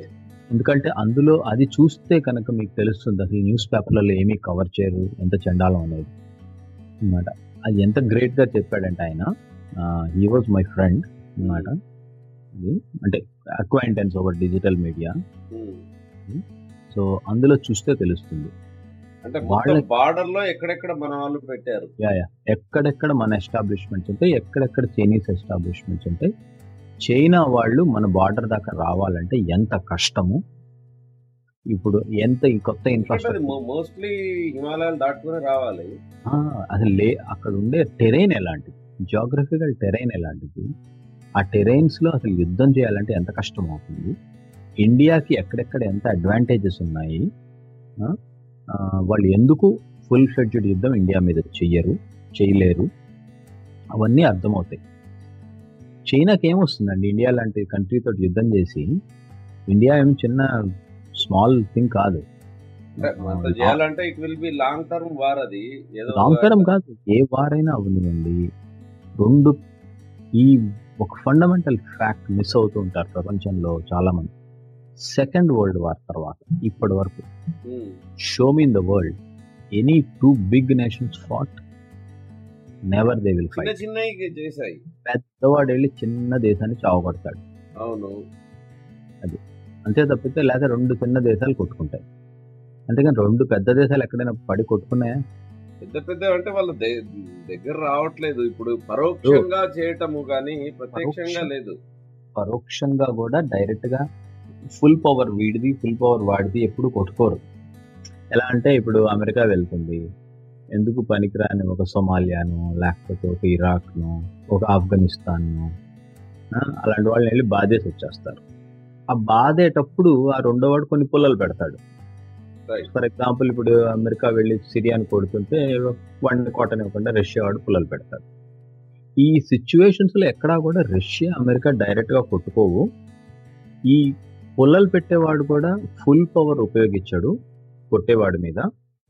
ఎందుకంటే అందులో అది చూస్తే కనుక మీకు తెలుస్తుంది అసలు న్యూస్ పేపర్లలో ఏమీ కవర్ చేయరు ఎంత చండాలం అనేది అన్నమాట అది ఎంత గ్రేట్గా చెప్పాడంటే ఆయన హీ వాజ్ మై ఫ్రెండ్ అన్నమాట అది అంటే acquaintance over digital media um. So అందులో చూస్తే తెలుస్తుంది అంటే వాళ్ళ- బార్డర్ లో ఎక్కడెక్కడ మన వాళ్ళు పెట్టారు యా యా ఎక్కడెక్కడ మన ఎస్టాబ్లిష్మెంట్స్ ఉంటాయి ఎక్కడెక్కడ చైనీస్ ఎస్టాబ్లిష్మెంట్స్ ఉంటాయి చైనా వాళ్ళు మన బార్డర్ దాకా రావాలంటే ఎంత కష్టము ఇప్పుడు ఎంత ఈ కొత్త ఇన్ఫ్రాస్ట్రక్చర్ మోస్ట్లీ హిమాలయాలు దాటుకుని రావాలి అసలు లే అక్కడ ఉండే టెరైన్ ఎలాంటిది జియోగ్రఫికల్ టెరైన్ ఎలాంటిది ఆ టెరైన్స్ లో అసలు యుద్ధం చేయాలంటే ఎంత కష్టం అవుతుంది ఇండియాకి ఎక్కడెక్కడ ఎంత అడ్వాంటేజెస్ ఉన్నాయి ఆ, ఆ, వాళ్ళు ఎందుకు ఫుల్ ఫ్లెడ్జ్డ్ యుద్ధం ఇండియా మీద చెయ్యరు చేయలేరు అవన్నీ అర్థమవుతాయి చైనాకి ఏమొస్తుందండి ఇండియా లాంటి కంట్రీతో యుద్ధం చేసి ఇండియా ఏం చిన్న స్మాల్ థింగ్ కాదు అంటే అంత చేయాలంటే it will be long term war అది ఏదో లాంగ్ టర్మ్ కాదు ఏ వారైనా అవనివ్వండి రెండు ఈ ఒక ఫండమెంటల్ ఫ్యాక్ట్ మిస్ అవుతూ ఉంటారు ప్రపంచంలో చాలా మంది సెకండ్ వరల్డ్ వార్ తర్వాత ఇప్పటి వరకు um. Show me in the world any two big nations fought never they will చిన్న ఫైట్ చిన్నవి చేశాయి పెద్దవాడు వెళ్ళి చిన్న దేశాన్ని చావగొడతాడు అవును అంతే తప్పితే లేదా రెండు చిన్న దేశాలు కొట్టుకుంటాయి అంతేగాని రెండు పెద్ద దేశాలు ఎక్కడైనా పడి కొట్టుకున్నాయా పెద్ద పెద్ద అంటే వాళ్ళ దే- దగ్గర రావట్లేదు ఇప్పుడు పరోక్షంగా చేయటము కానీ ప్రత్యక్షంగా పరోక్షం. లేదు పరోక్షంగా కూడా డైరెక్ట్ గా ఫుల్ పవర్ వీడిది ఫుల్ పవర్ వాడిది ఎప్పుడు కొట్టుకోరు ఎలా అంటే ఇప్పుడు అమెరికా వెళ్తుంది ఎందుకు పనికిరాని ఒక సొమాలియాను లేకపోతే ఒక ఇరాక్ను ఒక ఆఫ్ఘనిస్తాన్ను ఆ, అలాంటి వాళ్ళని వెళ్ళి బాధేసి వచ్చేస్తారు ఆ బాధేటప్పుడు ఆ రెండో వాడు కొన్ని పుల్లలు పెడతాడు Right. ఫర్ ఎగ్జాంపుల్ ఇప్పుడు అమెరికా వెళ్ళి సిరియాని కొడుతుంటే వాడిని కొట్టనివ్వకుండా రష్యా వాడు పుల్లలు పెడతాడు ఈ సిచ్యువేషన్స్ లో ఎక్కడా కూడా రష్యా అమెరికా డైరెక్ట్ గా కొట్టుకోవు ఈ పుల్లలు పెట్టేవాడు కూడా ఫుల్ పవర్ ఉపయోగించాడు కొట్టేవాడి మీద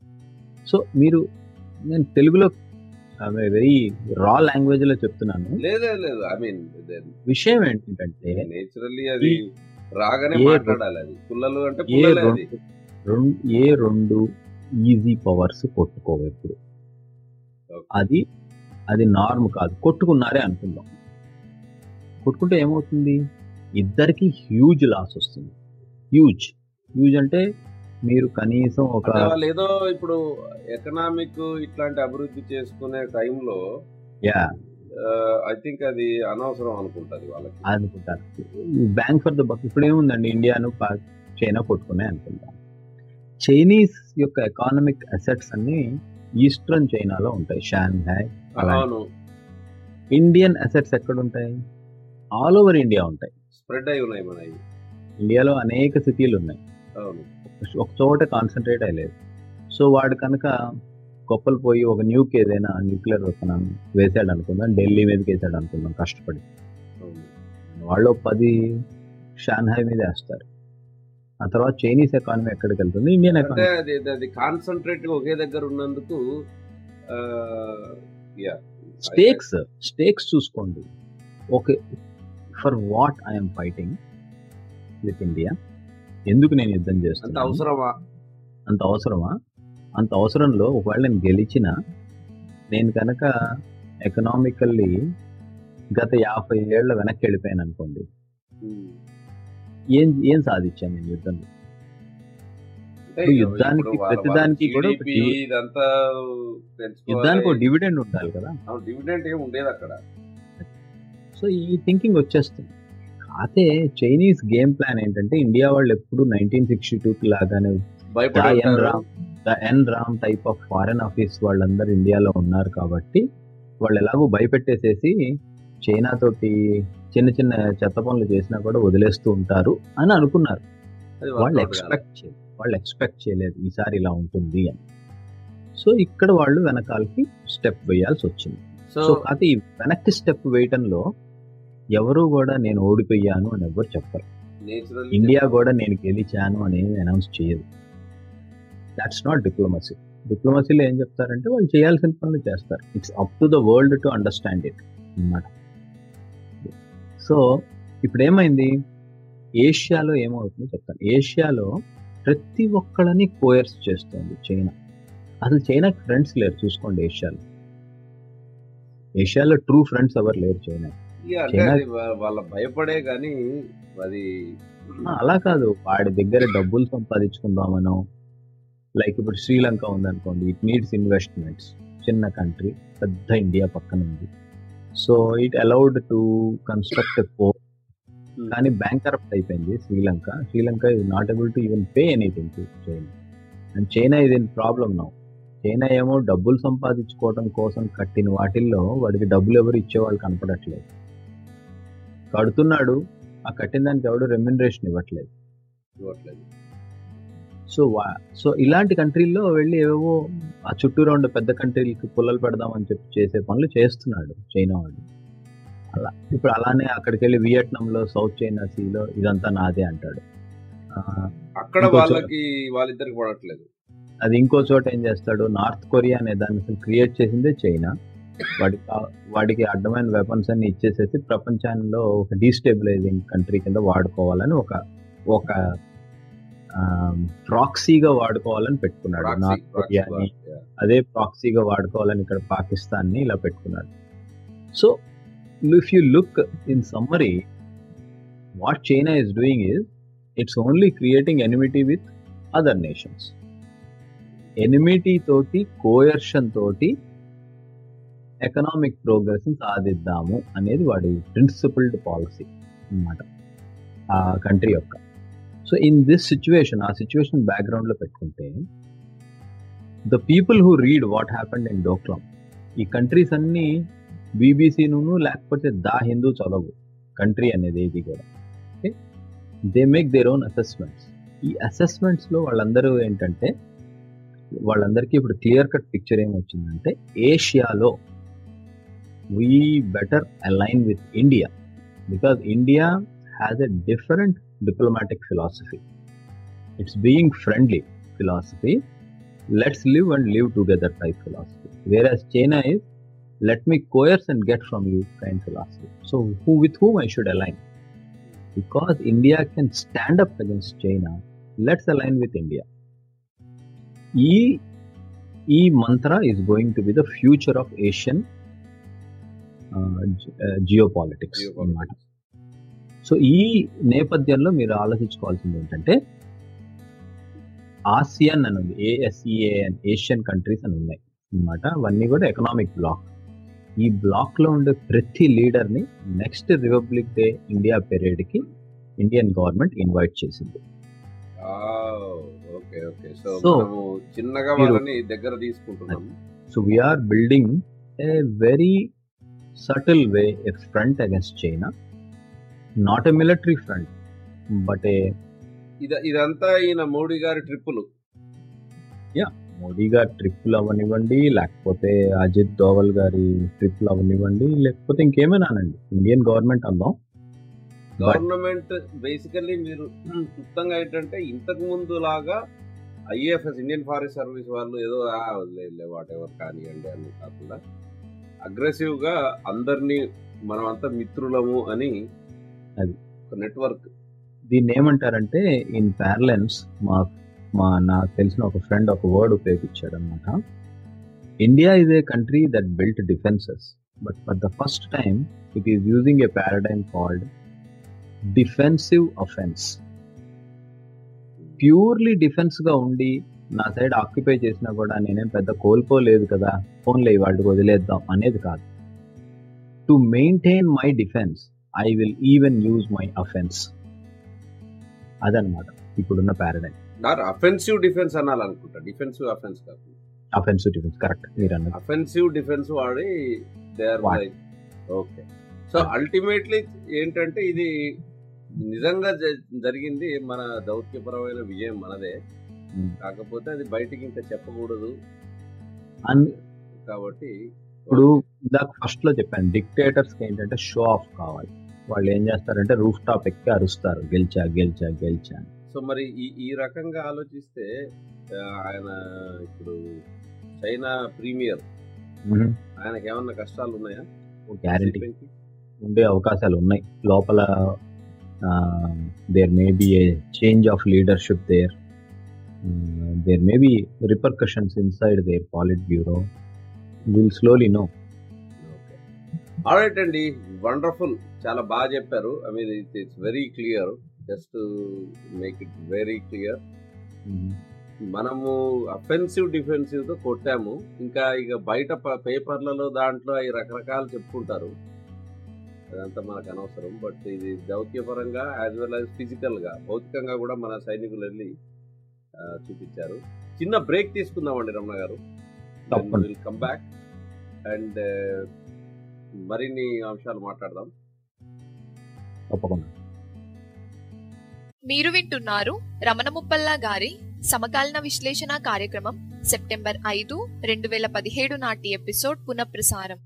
సో మీరు నేను తెలుగులో వెరీ రా లాంగ్వేజ్ లో చెప్తున్నాను లేదే లేదు ఐ మీన్ విషయం ఏంటంటే నేచురల్లీ అది రాగానే ఏ మాట్లాడాలి అది పుల్లలు అంటే ఏ పుల్లలే అది రెండు రెండు ఏ రెండు ఈజీ పవర్స్ కొట్టుకోవు ఎప్పుడు Okay. అది అది నార్మ్ కాదు కొట్టుకున్నారే అనుకుందాం కొట్టుకుంటే ఏమవుతుంది ఇద్దరికి హ్యూజ్ లాస్ వస్తుంది హ్యూజ్ హ్యూజ్ అంటే మీరు కనీసం ఒక అంటే వాళ్ళు ఏదో ఇప్పుడు ఎకనామిక్ ఇట్లాంటి అభివృద్ధి చేసుకునే టైంలో యా ఐ థింక్ అది అనవసరం అనుకుంటది వాళ్ళకి అనుకుంటారు బ్యాంక్ ఫర్ ద బక్ ఇప్పుడు ఏముందండి ఇండియాను పా- చైనా కొట్టుకున్నాయి అనుకుంటాం చైనీస్ యొక్క ఎకానమిక్ అసెట్స్ అన్ని ఈస్టర్న్ చైనాలో ఉంటాయి షాంఘై అలాంటి అవును ఇండియన్ అసెట్స్ ఎక్కడ ఉంటాయి ఆల్ ఓవర్ ఇండియా ఉంటాయి స్ప్రెడ్ అయి ఉన్నాయి మన ఇవి. ఇండియాలో అనేక సిటీలు ఉన్నాయి అవును ఒక చోట కాన్సన్ట్రేట్ అయ్యలేదు సో వాడు కనుక గొప్పలు పోయి ఒక న్యూక్ ఏదైనా న్యూక్లియర్ వెపన్ వేసాడు అనుకుందాం ఢిల్లీ మీదకి వేసాడు అనుకుందాం కష్టపడి అవును వాళ్ళు ఒక పది షాన్హాయ్ మీద వేస్తారు ఆ తర్వాత చైనీస్ ఎకానమీ ఎక్కడికి వెళ్తుంది ఇండియన్ అంటే ఎకానమీ అది అది కాన్సన్ట్రేట్ గా ఒకే దగ్గర ఉన్నందుకు యా స్టేక్స్ స్టేక్స్ చూసుకోండి okay for what I'm fighting with India ఎందుకు నేను యుద్ధం అంత చేస్తున్నాను అవసరమా అంత అవసరమా అంత అవసరంలో ఒకవేళ నేను గెలిచిన నేను కనుక ఎకనామికల్లీ గత యాభై ఏళ్ళ వెనక్కి వెళ్ళిపోయాను అనుకోండి ఉమ్. ఏం ఏం సాధించాను నేను యుద్ధంలో అంటే ఇప్పుడు యుద్ధానికి ఇప్పుడు వాళ్ళ- ప్రతిదానికి వాళ్ళ కూడా ఒక GDP డివి- ఇదంతా యుద్ధానికి ఒక డివిడెండ్ ఉండాలి కదా డివిడెంట్ ఏమి ఉండేది అక్కడ సో ఈ థింకింగ్ వచ్చేస్తుంది అయితే చైనీస్ గేమ్ ప్లాన్ ఏంటంటే ఇండియా వాళ్ళు ఎప్పుడు నైన్టీన్ సిక్స్టీ టూకి లాగానే ద ఎన్ భయపడారు Ram the N Ram type of foreign office వాళ్ళందరూ ఇండియాలో ఉన్నారు కాబట్టి వాళ్ళు ఎలాగో భయపెట్టేసేసి చైనా తోటి చిన్న చిన్న చెత్త పనులు చేసినా కూడా వదిలేస్తూ ఉంటారు అని అనుకున్నారు అది వాళ్ళు workout కాదు. ఎక్స్పెక్ట్ చేయలేదు వాళ్ళు ఎక్స్పెక్ట్ చేయలేదు ఈసారి ఇలా ఉంటుంది అని సో ఇక్కడ వాళ్ళు వెనకాలకి స్టెప్ వేయాల్సి వచ్చింది సో సో అయితే ఈ వెనక్కి స్టెప్ వేయటంలో ఎవరు కూడా నేను ఓడిపోయాను అని ఎవరు చెప్పరు నేచురల్ ఇండియా కూడా నేను గెలిచాను అని అనౌన్స్ చేయదు దాట్స్ నాట్ డిప్లొమసీ డిప్లొమసీలో ఏం చెప్తారంటే వాళ్ళు చేయాల్సిన పనులు చేస్తారు it's up to the world to understand it అన్నమాట సో ఇప్పుడు ఏమైంది ఏషియాలో ఏమవుతుందో చెప్తాను ఏషియాలో ప్రతి ఒక్కళ్ళని కోయర్స్ చేస్తుంది చైనా అసలు చైనాకి ఫ్రెండ్స్ లేరు చూసుకోండి ఏషియాలో ఏషియాలో ట్రూ ఫ్రెండ్స్ ఎవరు లేరు చైనా ఇక అంటే చైనా- అది వా- వాళ్ళ భయపడే కానీ అది అలా కాదు వాడి దగ్గర డబ్బులు సంపాదించుకుందామనో లైక్ ఇప్పుడు శ్రీలంక ఉందనుకోండి ఇట్ నీడ్స్ ఇన్వెస్ట్మెంట్స్ చిన్న కంట్రీ పెద్ద ఇండియా పక్కన ఉంది so it allowed to construct port కానీ బ్యాంక్ కరప్ట్ అయిపోయింది Sri Lanka Sri Lanka is not able to even pay anything to China and China ఇది ప్రాబ్లం నౌ చైనా ఏమో డబ్బులు సంపాదించుకోవడం కోసం కట్టిన వాటిల్లో వాడికి డబ్బులు ఎవరు ఇచ్చేవాళ్ళు కనపడట్లేదు కడుతున్నాడు ఆ కట్టిన దానికి ఎవడు రెమ్యునరేషన్ ఇవ్వట్లేదు ఇవ్వట్లేదు సో వా- సో ఇలాంటి కంట్రీల్లో వెళ్ళి ఏవేవో ఆ చుట్టూరా ఉండే పెద్ద కంట్రీలకి పుల్లలు పెడదామని చెప్పి చేసే పనులు చేస్తున్నాడు చైనా వాడు అలా ఇప్పుడు అలానే అక్కడికి వెళ్ళి వియట్నాంలో సౌత్ చైనా సీలో ఇదంతా నాదే అంటాడు ఆ, అక్కడ ఇంకో చో- వాళ్ళకి వాళ్ళిద్దరికి పడట్లేదు అది ఇంకో చోట ఏం చేస్తాడు నార్త్ కొరియా అనే దాన్ని అసలు క్రియేట్ చేసిందే చైనా వాడికి కా- వాడికి అడ్డమైన వెపన్స్ అన్ని ఇచ్చేసేసి ప్రపంచంలో ఒక డీస్టెబిలైజింగ్ కంట్రీ కింద వాడుకోవాలని ఒక ఒక ప్రాక్సీగా వాడుకోవాలని పెట్టుకున్నాడు Proxy, నార్త్ proxy కొరియాని war, yeah. అదే ప్రాక్సీగా వాడుకోవాలని ఇక్కడ పాకిస్తాన్ ని ఇలా పెట్టుకున్నాడు so if you look in summary what China is doing is it's only creating enmity with other nations enmity తోటి కోయర్షన్ తోటి ఎకనామిక్ ప్రోగ్రెస్ సాధిద్దాము అనేది వాడి ప్రిన్సిపల్డ్ పాలసీ అన్నమాట ఆ కంట్రీ యొక్క సో ఇన్ దిస్ సిచ్యువేషన్ ఆ సిచ్యువేషన్ బ్యాక్గ్రౌండ్ లో పెట్టుకుంటే the people who read what happened in Doklam ఈ కంట్రీస్ అన్ని బీబీసీను లేకపోతే దా హిందూ చదవు కంట్రీ అనేది ఏది కూడా okay they make their own assessments ఈ అసెస్మెంట్స్ లో వాళ్ళందరూ ఏంటంటే వాళ్ళందరికీ ఇప్పుడు క్లియర్ కట్ పిక్చర్ ఏమొచ్చిందంటే ఏషియాలో we better align with India because India has a different diplomatic philosophy it's being friendly philosophy let's live and live together type philosophy. Whereas China is let me coerce and get from you kind philosophy. So who with whom I should align? Because India can stand up against China, let's align with India. E E mantra is going to be the future of Asian uh, ge- uh, geopolitics. అన్నమాట. సో ఈ నేపథ్యంలో మీరు ఆలోచించుకోవాల్సింది ఏంటంటే Asian అని ఉంది ASEAN Asian countries అని ఉన్నాయి అన్నమాట అవన్నీ కూడా ఎకనామిక్ బ్లాక్ ఈ బ్లాక్ లో ఉండే ప్రతి లీడర్ ని next republic day India parade కి ఇండియన్ గవర్నమెంట్ ఇన్వైట్ చేసింది ఓకే ఓకే సో So, మనము చిన్నగా మీరు- వాళ్ళని దగ్గర తీసుకుంటున్నాం so we're building a very subtle way a front against China not a military front but a ఇద ఇదంతా ఈయన మోడీ గారి ట్రిప్పులు మోడీ గారి ట్రిప్పులు అవనివ్వండి లేకపోతే అజిత్ దోవల్ గారి ట్రిప్పులు అవనివ్వండి లేకపోతే ఇంకేమైనా అనండి ఇండియన్ గవర్నమెంట్ అందాం గవర్నమెంట్ బేసికల్లీ మీరు క్లుప్తంగా ఏంటంటే ఇంతకు ముందు లాగా ఐఏఎఫ్ఎస్ ఇండియన్ ఫారెస్ట్ సర్వీస్ వాళ్ళు ఏదో "ఆ, వదిలేయలే వాట్ ఎవర్ కానివ్వండి అని కాకుండా అగ్రెసివ్ గా అందరినీ మనమంతా మిత్రులము అని అది. ఒక నెట్వర్క్ దీన్ని ఏమంటారంటే ఇన్ ప్యారలెన్స్ మా మా నాకు తెలిసిన ఒక ఫ్రెండ్ ఒక వర్డ్ ఉపయోగించాడు అనమాట India is a country that built defences but for the first time it is using a paradigm called defensive offence purely defence గా ఉండి నా సైడ్ ఆక్యుపై చేసినా కూడా నేనేం పెద్ద కోల్పోలేదు కదా ఫోన్లే వాళ్ళకి వదిలేద్దాం అనేది కాదు to maintain my defence I will even use my offence అదనమాట ఇప్పుడున్న పారాడైమ్ నాట్ అఫెన్సివ్ డిఫెన్స్ అనాలనుకుంటా డిఫెన్సివ్ అఫెన్స్ కాదు అఫెన్సివ్ డిఫెన్స్ కరెక్ట్ మీరు అన్నది అఫెన్సివ్ డిఫెన్స్ వాడి దే ఆర్ వాడి. లైక్ ఓకే సో అల్టిమేట్లీ ఏంటంటే ఇది నిజంగా జ- జరిగింది మన దౌత్యపరమైన విజయం మనదే Hmm. కాకపోతే అది బయటికి ఇంకా చెప్పకూడదు అన్- కాబట్టి ఇప్పుడు ఇందాక ఫస్ట్ లో చెప్పాను డిక్టేటర్స్ కి ఏంటంటే షో ఆఫ్ కావాలి వాళ్ళు ఏం చేస్తారంటే రూఫ్ టాప్ ఎక్కి అరుస్తారు గెలిచా గెలిచా గెలిచా అని. సో మరి ఈ ఈ రకంగా ఆలోచిస్తే ఆ, ఆయన ఇప్పుడు చైనా ప్రీమియర్ మ్మ్. ఆయనకి ఏమన్నా కష్టాలు ఉన్నాయా గ్యారంటీ సిపిఎంకి? ఉండే అవకాశాలు ఉన్నాయి లోపల there may be a change of leadership there there may be repercussions inside their politburo will slowly no alright అండి వండర్ఫుల్ చాలా బాగా చెప్పారు I mean it's very clear just make it very clear మనము offensive defensive తో కొట్టాము ఇంకా ఇక బయట ప- పేపర్లలో దాంట్లో అవి రకరకాలు చెప్పుకుంటారు అదంతా మనకు అనవసరం బట్ ఇది దౌత్యపరంగా యాజ్ వెల్ యాజ్ ఫిజికల్ గా భౌతికంగా కూడా మన సైనికులు వెళ్ళి ఆ, చూపించారు చిన్న బ్రేక్ తీసుకుందామండి రమణ గారు తప్పకుండా. విల్ కమ్ బ్యాక్ అండ్ మరిన్ని అంశాలు మాట్లాడదాం తప్పకుండా మీరు వింటున్నారు రమణ ముప్పల్లా గారి సమకాలీన విశ్లేషణ కార్యక్రమం సెప్టెంబర్ ఐదు రెండు వేల పదిహేడు నాటి ఎపిసోడ్ పునఃప్రసారం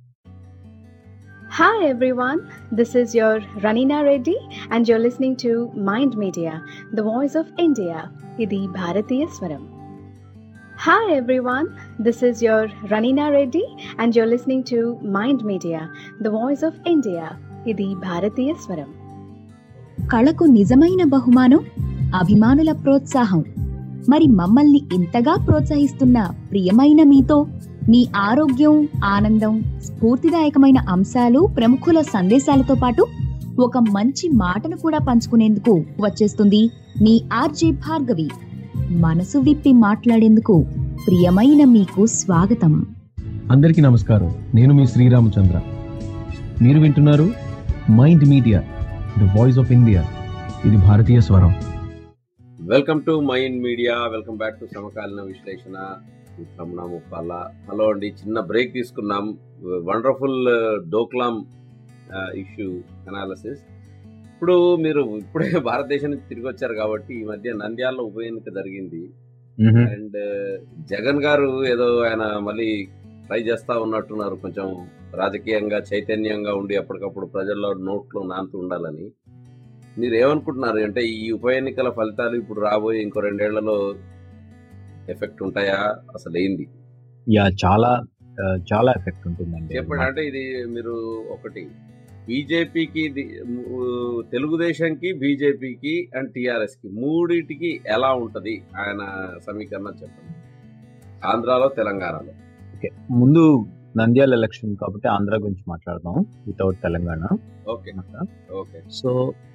Hi everyone, this is your Ranina Reddy and you're listening to Mind Media, the voice of India. Idi Bharatiya Swaram. Hi everyone, this is your Ranina Reddy and you're listening to Mind Media, the voice of India. Idi Bharatiya Swaram. కళకు నిజమైన బహుమానం అభిమానుల ప్రోత్సాహం మరి మమ్మల్ని ఇంతగా ప్రోత్సహిస్తున్న ప్రియమైన మీతో మీ ఆరోగ్యం ఆనందం స్ఫూర్తిదాయకమైన అంశాలు ప్రముఖుల సందేశాలతో పాటు ఒక మంచి మాటను కూడా పంచుకునేందుకు వచ్చేస్తుంది మీ ఆర్జే భార్గవి మనసు విప్పి మాట్లాడేందుకు ప్రియమైన మీకు స్వాగతం అందరికీ నమస్కారం నేను మీ శ్రీరామచంద్ర మీరు వింటున్నారు mind media the voice of India ఇది భారతీయ స్వరం welcome to mind media welcome back to సమకాలీన విశ్లేషణ with రమణ ముప్పాల హలో అండి చిన్న బ్రేక్ తీసుకున్నాం వండర్ఫుల్ డోక్లాం ఇష్యూ అనాలిసిస్ ఇప్పుడు మీరు ఇప్పుడే భారతదేశం నుంచి తిరిగి వచ్చారు కాబట్టి ఈ మధ్య నంద్యాలలో ఉప ఎన్నిక జరిగింది అండ్ జగన్ గారు ఏదో ఆయన మళ్ళీ ట్రై చేస్తా ఉన్నట్టున్నారు కొంచెం రాజకీయంగా చైతన్యంగా ఉండి అప్పటికప్పుడు ప్రజల్లో నోట్లు నానుతూ ఉండాలని మీరు ఏమనుకుంటున్నారు అంటే ఈ ఉప ఎన్నికల ఫలితాలు ఇప్పుడు రాబోయే ఇంకో రెండేళ్లలో ఎఫెక్ట్ ఉంటాయా అసలు ఏంది యా చాలా ఆ, చాలా ఎఫెక్ట్ ఉంటుందండి చెప్పండి అంటే ఇది మీరు ఒకటి బీజేపీకి తెలుగుదేశంకి బీజేపీకి అండ్ టిఆర్ఎస్ కి మూడిటికి ఎలా ఉంటది ఆయన సమీకరణ చెప్పండి ఆంధ్రాలో తెలంగాణలో ఓకే ముందు నంద్యాల ఎలక్షన్ కాబట్టి ఆంధ్ర గురించి మాట్లాడదాం without Telangana okay okay so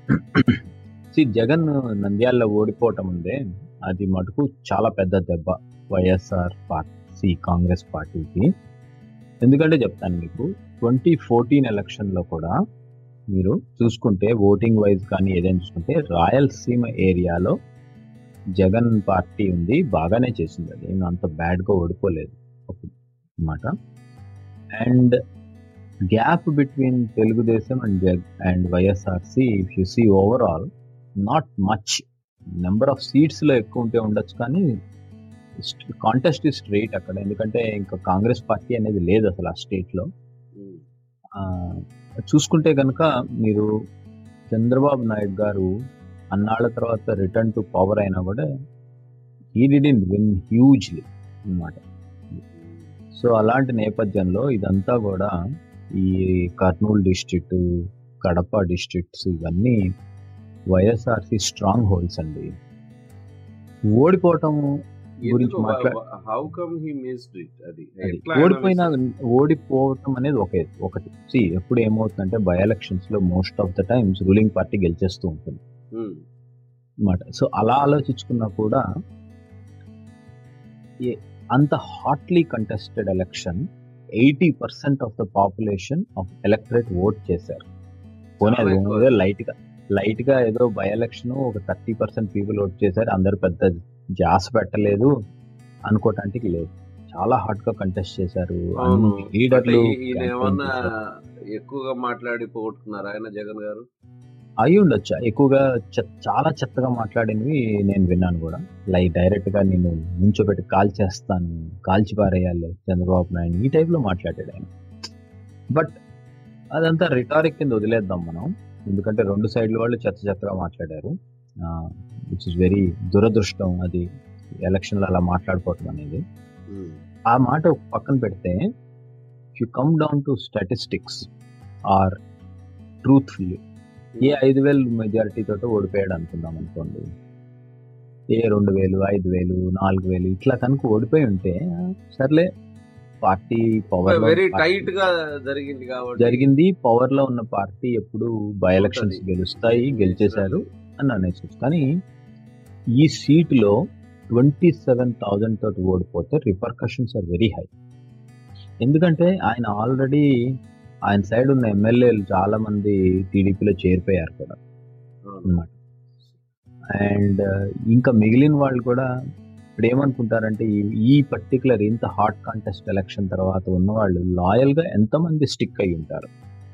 see Jagan నంద్యాలలో ఓడిపోవటం ఉందే అది మటుకు చాలా పెద్ద దెబ్బ వైఎస్ఆర్ పార్టీ కాంగ్రెస్ పార్టీకి ఎందుకంటే చెప్తాను మీకు ట్వంటీ ఫోర్టీన్ ఎలక్షన్లో కూడా మీరు చూసుకుంటే ఓటింగ్ వైజ్ కానీ ఏదైనా చూసుకుంటే రాయలసీమ ఏరియాలో జగన్ పార్టీ ఉంది బాగానే చేసింది అది ఏం అంత బ్యాడ్గా ఓడిపోలేదు అన్నమాట and gap between Telugu Desam and జగ్ and YSRC if you see overall not much number of సీట్స్లో ఎక్కువ ఉంటే ఉండొచ్చు కానీ కాంటెస్ట్ ఇస్ స్ట్రైట్ అక్కడ ఎందుకంటే ఇంకా కాంగ్రెస్ పార్టీ అనేది లేదు అసలు ఆ స్టేట్లో ఉమ్, చూసుకుంటే కనుక మీరు చంద్రబాబు నాయుడు గారు అన్నాళ్ళ తర్వాత రిటర్న్ టు పవర్ అయినా కూడా ఈ డిడ్ విన్ హ్యూజ్లీ అన్నమాట సో అలాంటి నేపథ్యంలో ఇదంతా కూడా ఈ కర్నూలు డిస్ట్రిక్ట్ కడప డిస్ట్రిక్ట్స్ ఇవన్నీ వైఎస్ఆర్సి స్ట్రాంగ్ హోల్డ్స్ అండి ఓడిపోవటం గురించి ఎందుకు మాట్లా- how come he missed it అది అది ఎట్లా ఆయన ఓడిపోయిన miss- ఓడిపోవటం అనేది ఒకే ఒకటి సి ఎప్పుడు ఏమవుతుందంటే బై ఎలక్షన్స్ లో most of the times ruling party గెలిచేస్తూ ఉంటుంది ఉమ్, అన్నమాట సో అలా ఆలోచించుకున్నా కూడా ఏ- అంత hotly contested election eighty percent of the population of electorate vote చేశారు పోనీ అది చాలా ఎక్కువ. ఏదో లైట్ గా లైట్ గా ఏదో బై ఎలక్షన్ ఒక థర్టీ పర్సెంట్ పీపుల్ ఓట్ చేశారు అందరు పెద్ద జాస పెట్టలేదు అనుకోవటానికి లేదు చాలా హాట్ గా కంటెస్ట్ చేశారు అవును అన్ని లీడర్లు అంటే ఈయన campaign ఏమన్నా చేశారు. ఎక్కువగా మాట్లాడి పోగొట్టుకున్నారు ఆయన జగన్ గారు అయి ఉండొచ్చు ఎక్కువగా చె- చాలా చెత్తగా మాట్లాడినవి నేను విన్నాను కూడా లైక్ డైరెక్ట్ గా నేను నుంచోబెట్టి కాల్ చేస్తాను కాల్చి పారేయాలి చంద్రబాబు నాయుడు ఈ టైప్ లో మాట్లాడాడు ఆయన బట్ అదంతా రిటారిక్ కింద వదిలేద్దాం మనం ఎందుకంటే రెండు సైడ్ల వాళ్ళు చెత్త చెత్తగా మాట్లాడారు విచ్ ఇస్ వెరీ దురదృష్టం అది ఎలక్షన్లో అలా మాట్లాడుకోవటం అనేది ఉమ్, ఆ మాట ఒక పక్కన పెడితే you come down to statistics are truthfully a ఐదు వేలు మెజారిటీ తోటి ఓడిపోయాడు అనుకుందాం అనుకోండి ఏ రెండు వేలు ఐదు వేలు నాలుగు వేలు ఇట్లా కనుక ఓడిపోయి ఉంటే సర్లే పార్టీ పవర్ వెరీ టైట్ గా జరిగింది కాబట్టి జరిగింది పవర్ లో ఉన్న పార్టీ ఎప్పుడు బై ఎలక్షన్స్ ఉంటది. గెలుస్తాయి గెలిచేశారు అని అనేసి కానీ ఈ సీట్లో ట్వంటీ సెవెన్ థౌజండ్ తోటి ఓడిపోతే రిపర్కషన్స్ ఆర్ వెరీ హై ఎందుకంటే ఆయన ఆల్రెడీ ఆయన సైడ్ ఉన్న ఎమ్మెల్యేలు చాలా మంది టీడీపీలో చేరిపోయారు కూడా అవును. అన్నమాట అండ్ ఇంకా మిగిలిన వాళ్ళు కూడా ఇప్పుడు ఏమనుకుంటారంటే ఈ- ఈ పర్టికులర్ ఇంత హాట్ కాంటెస్ట్ ఎలక్షన్ తర్వాత ఉన్న వాళ్ళు లాయల్ గా ఎంతమంది స్టిక్ అయి ఉంటారు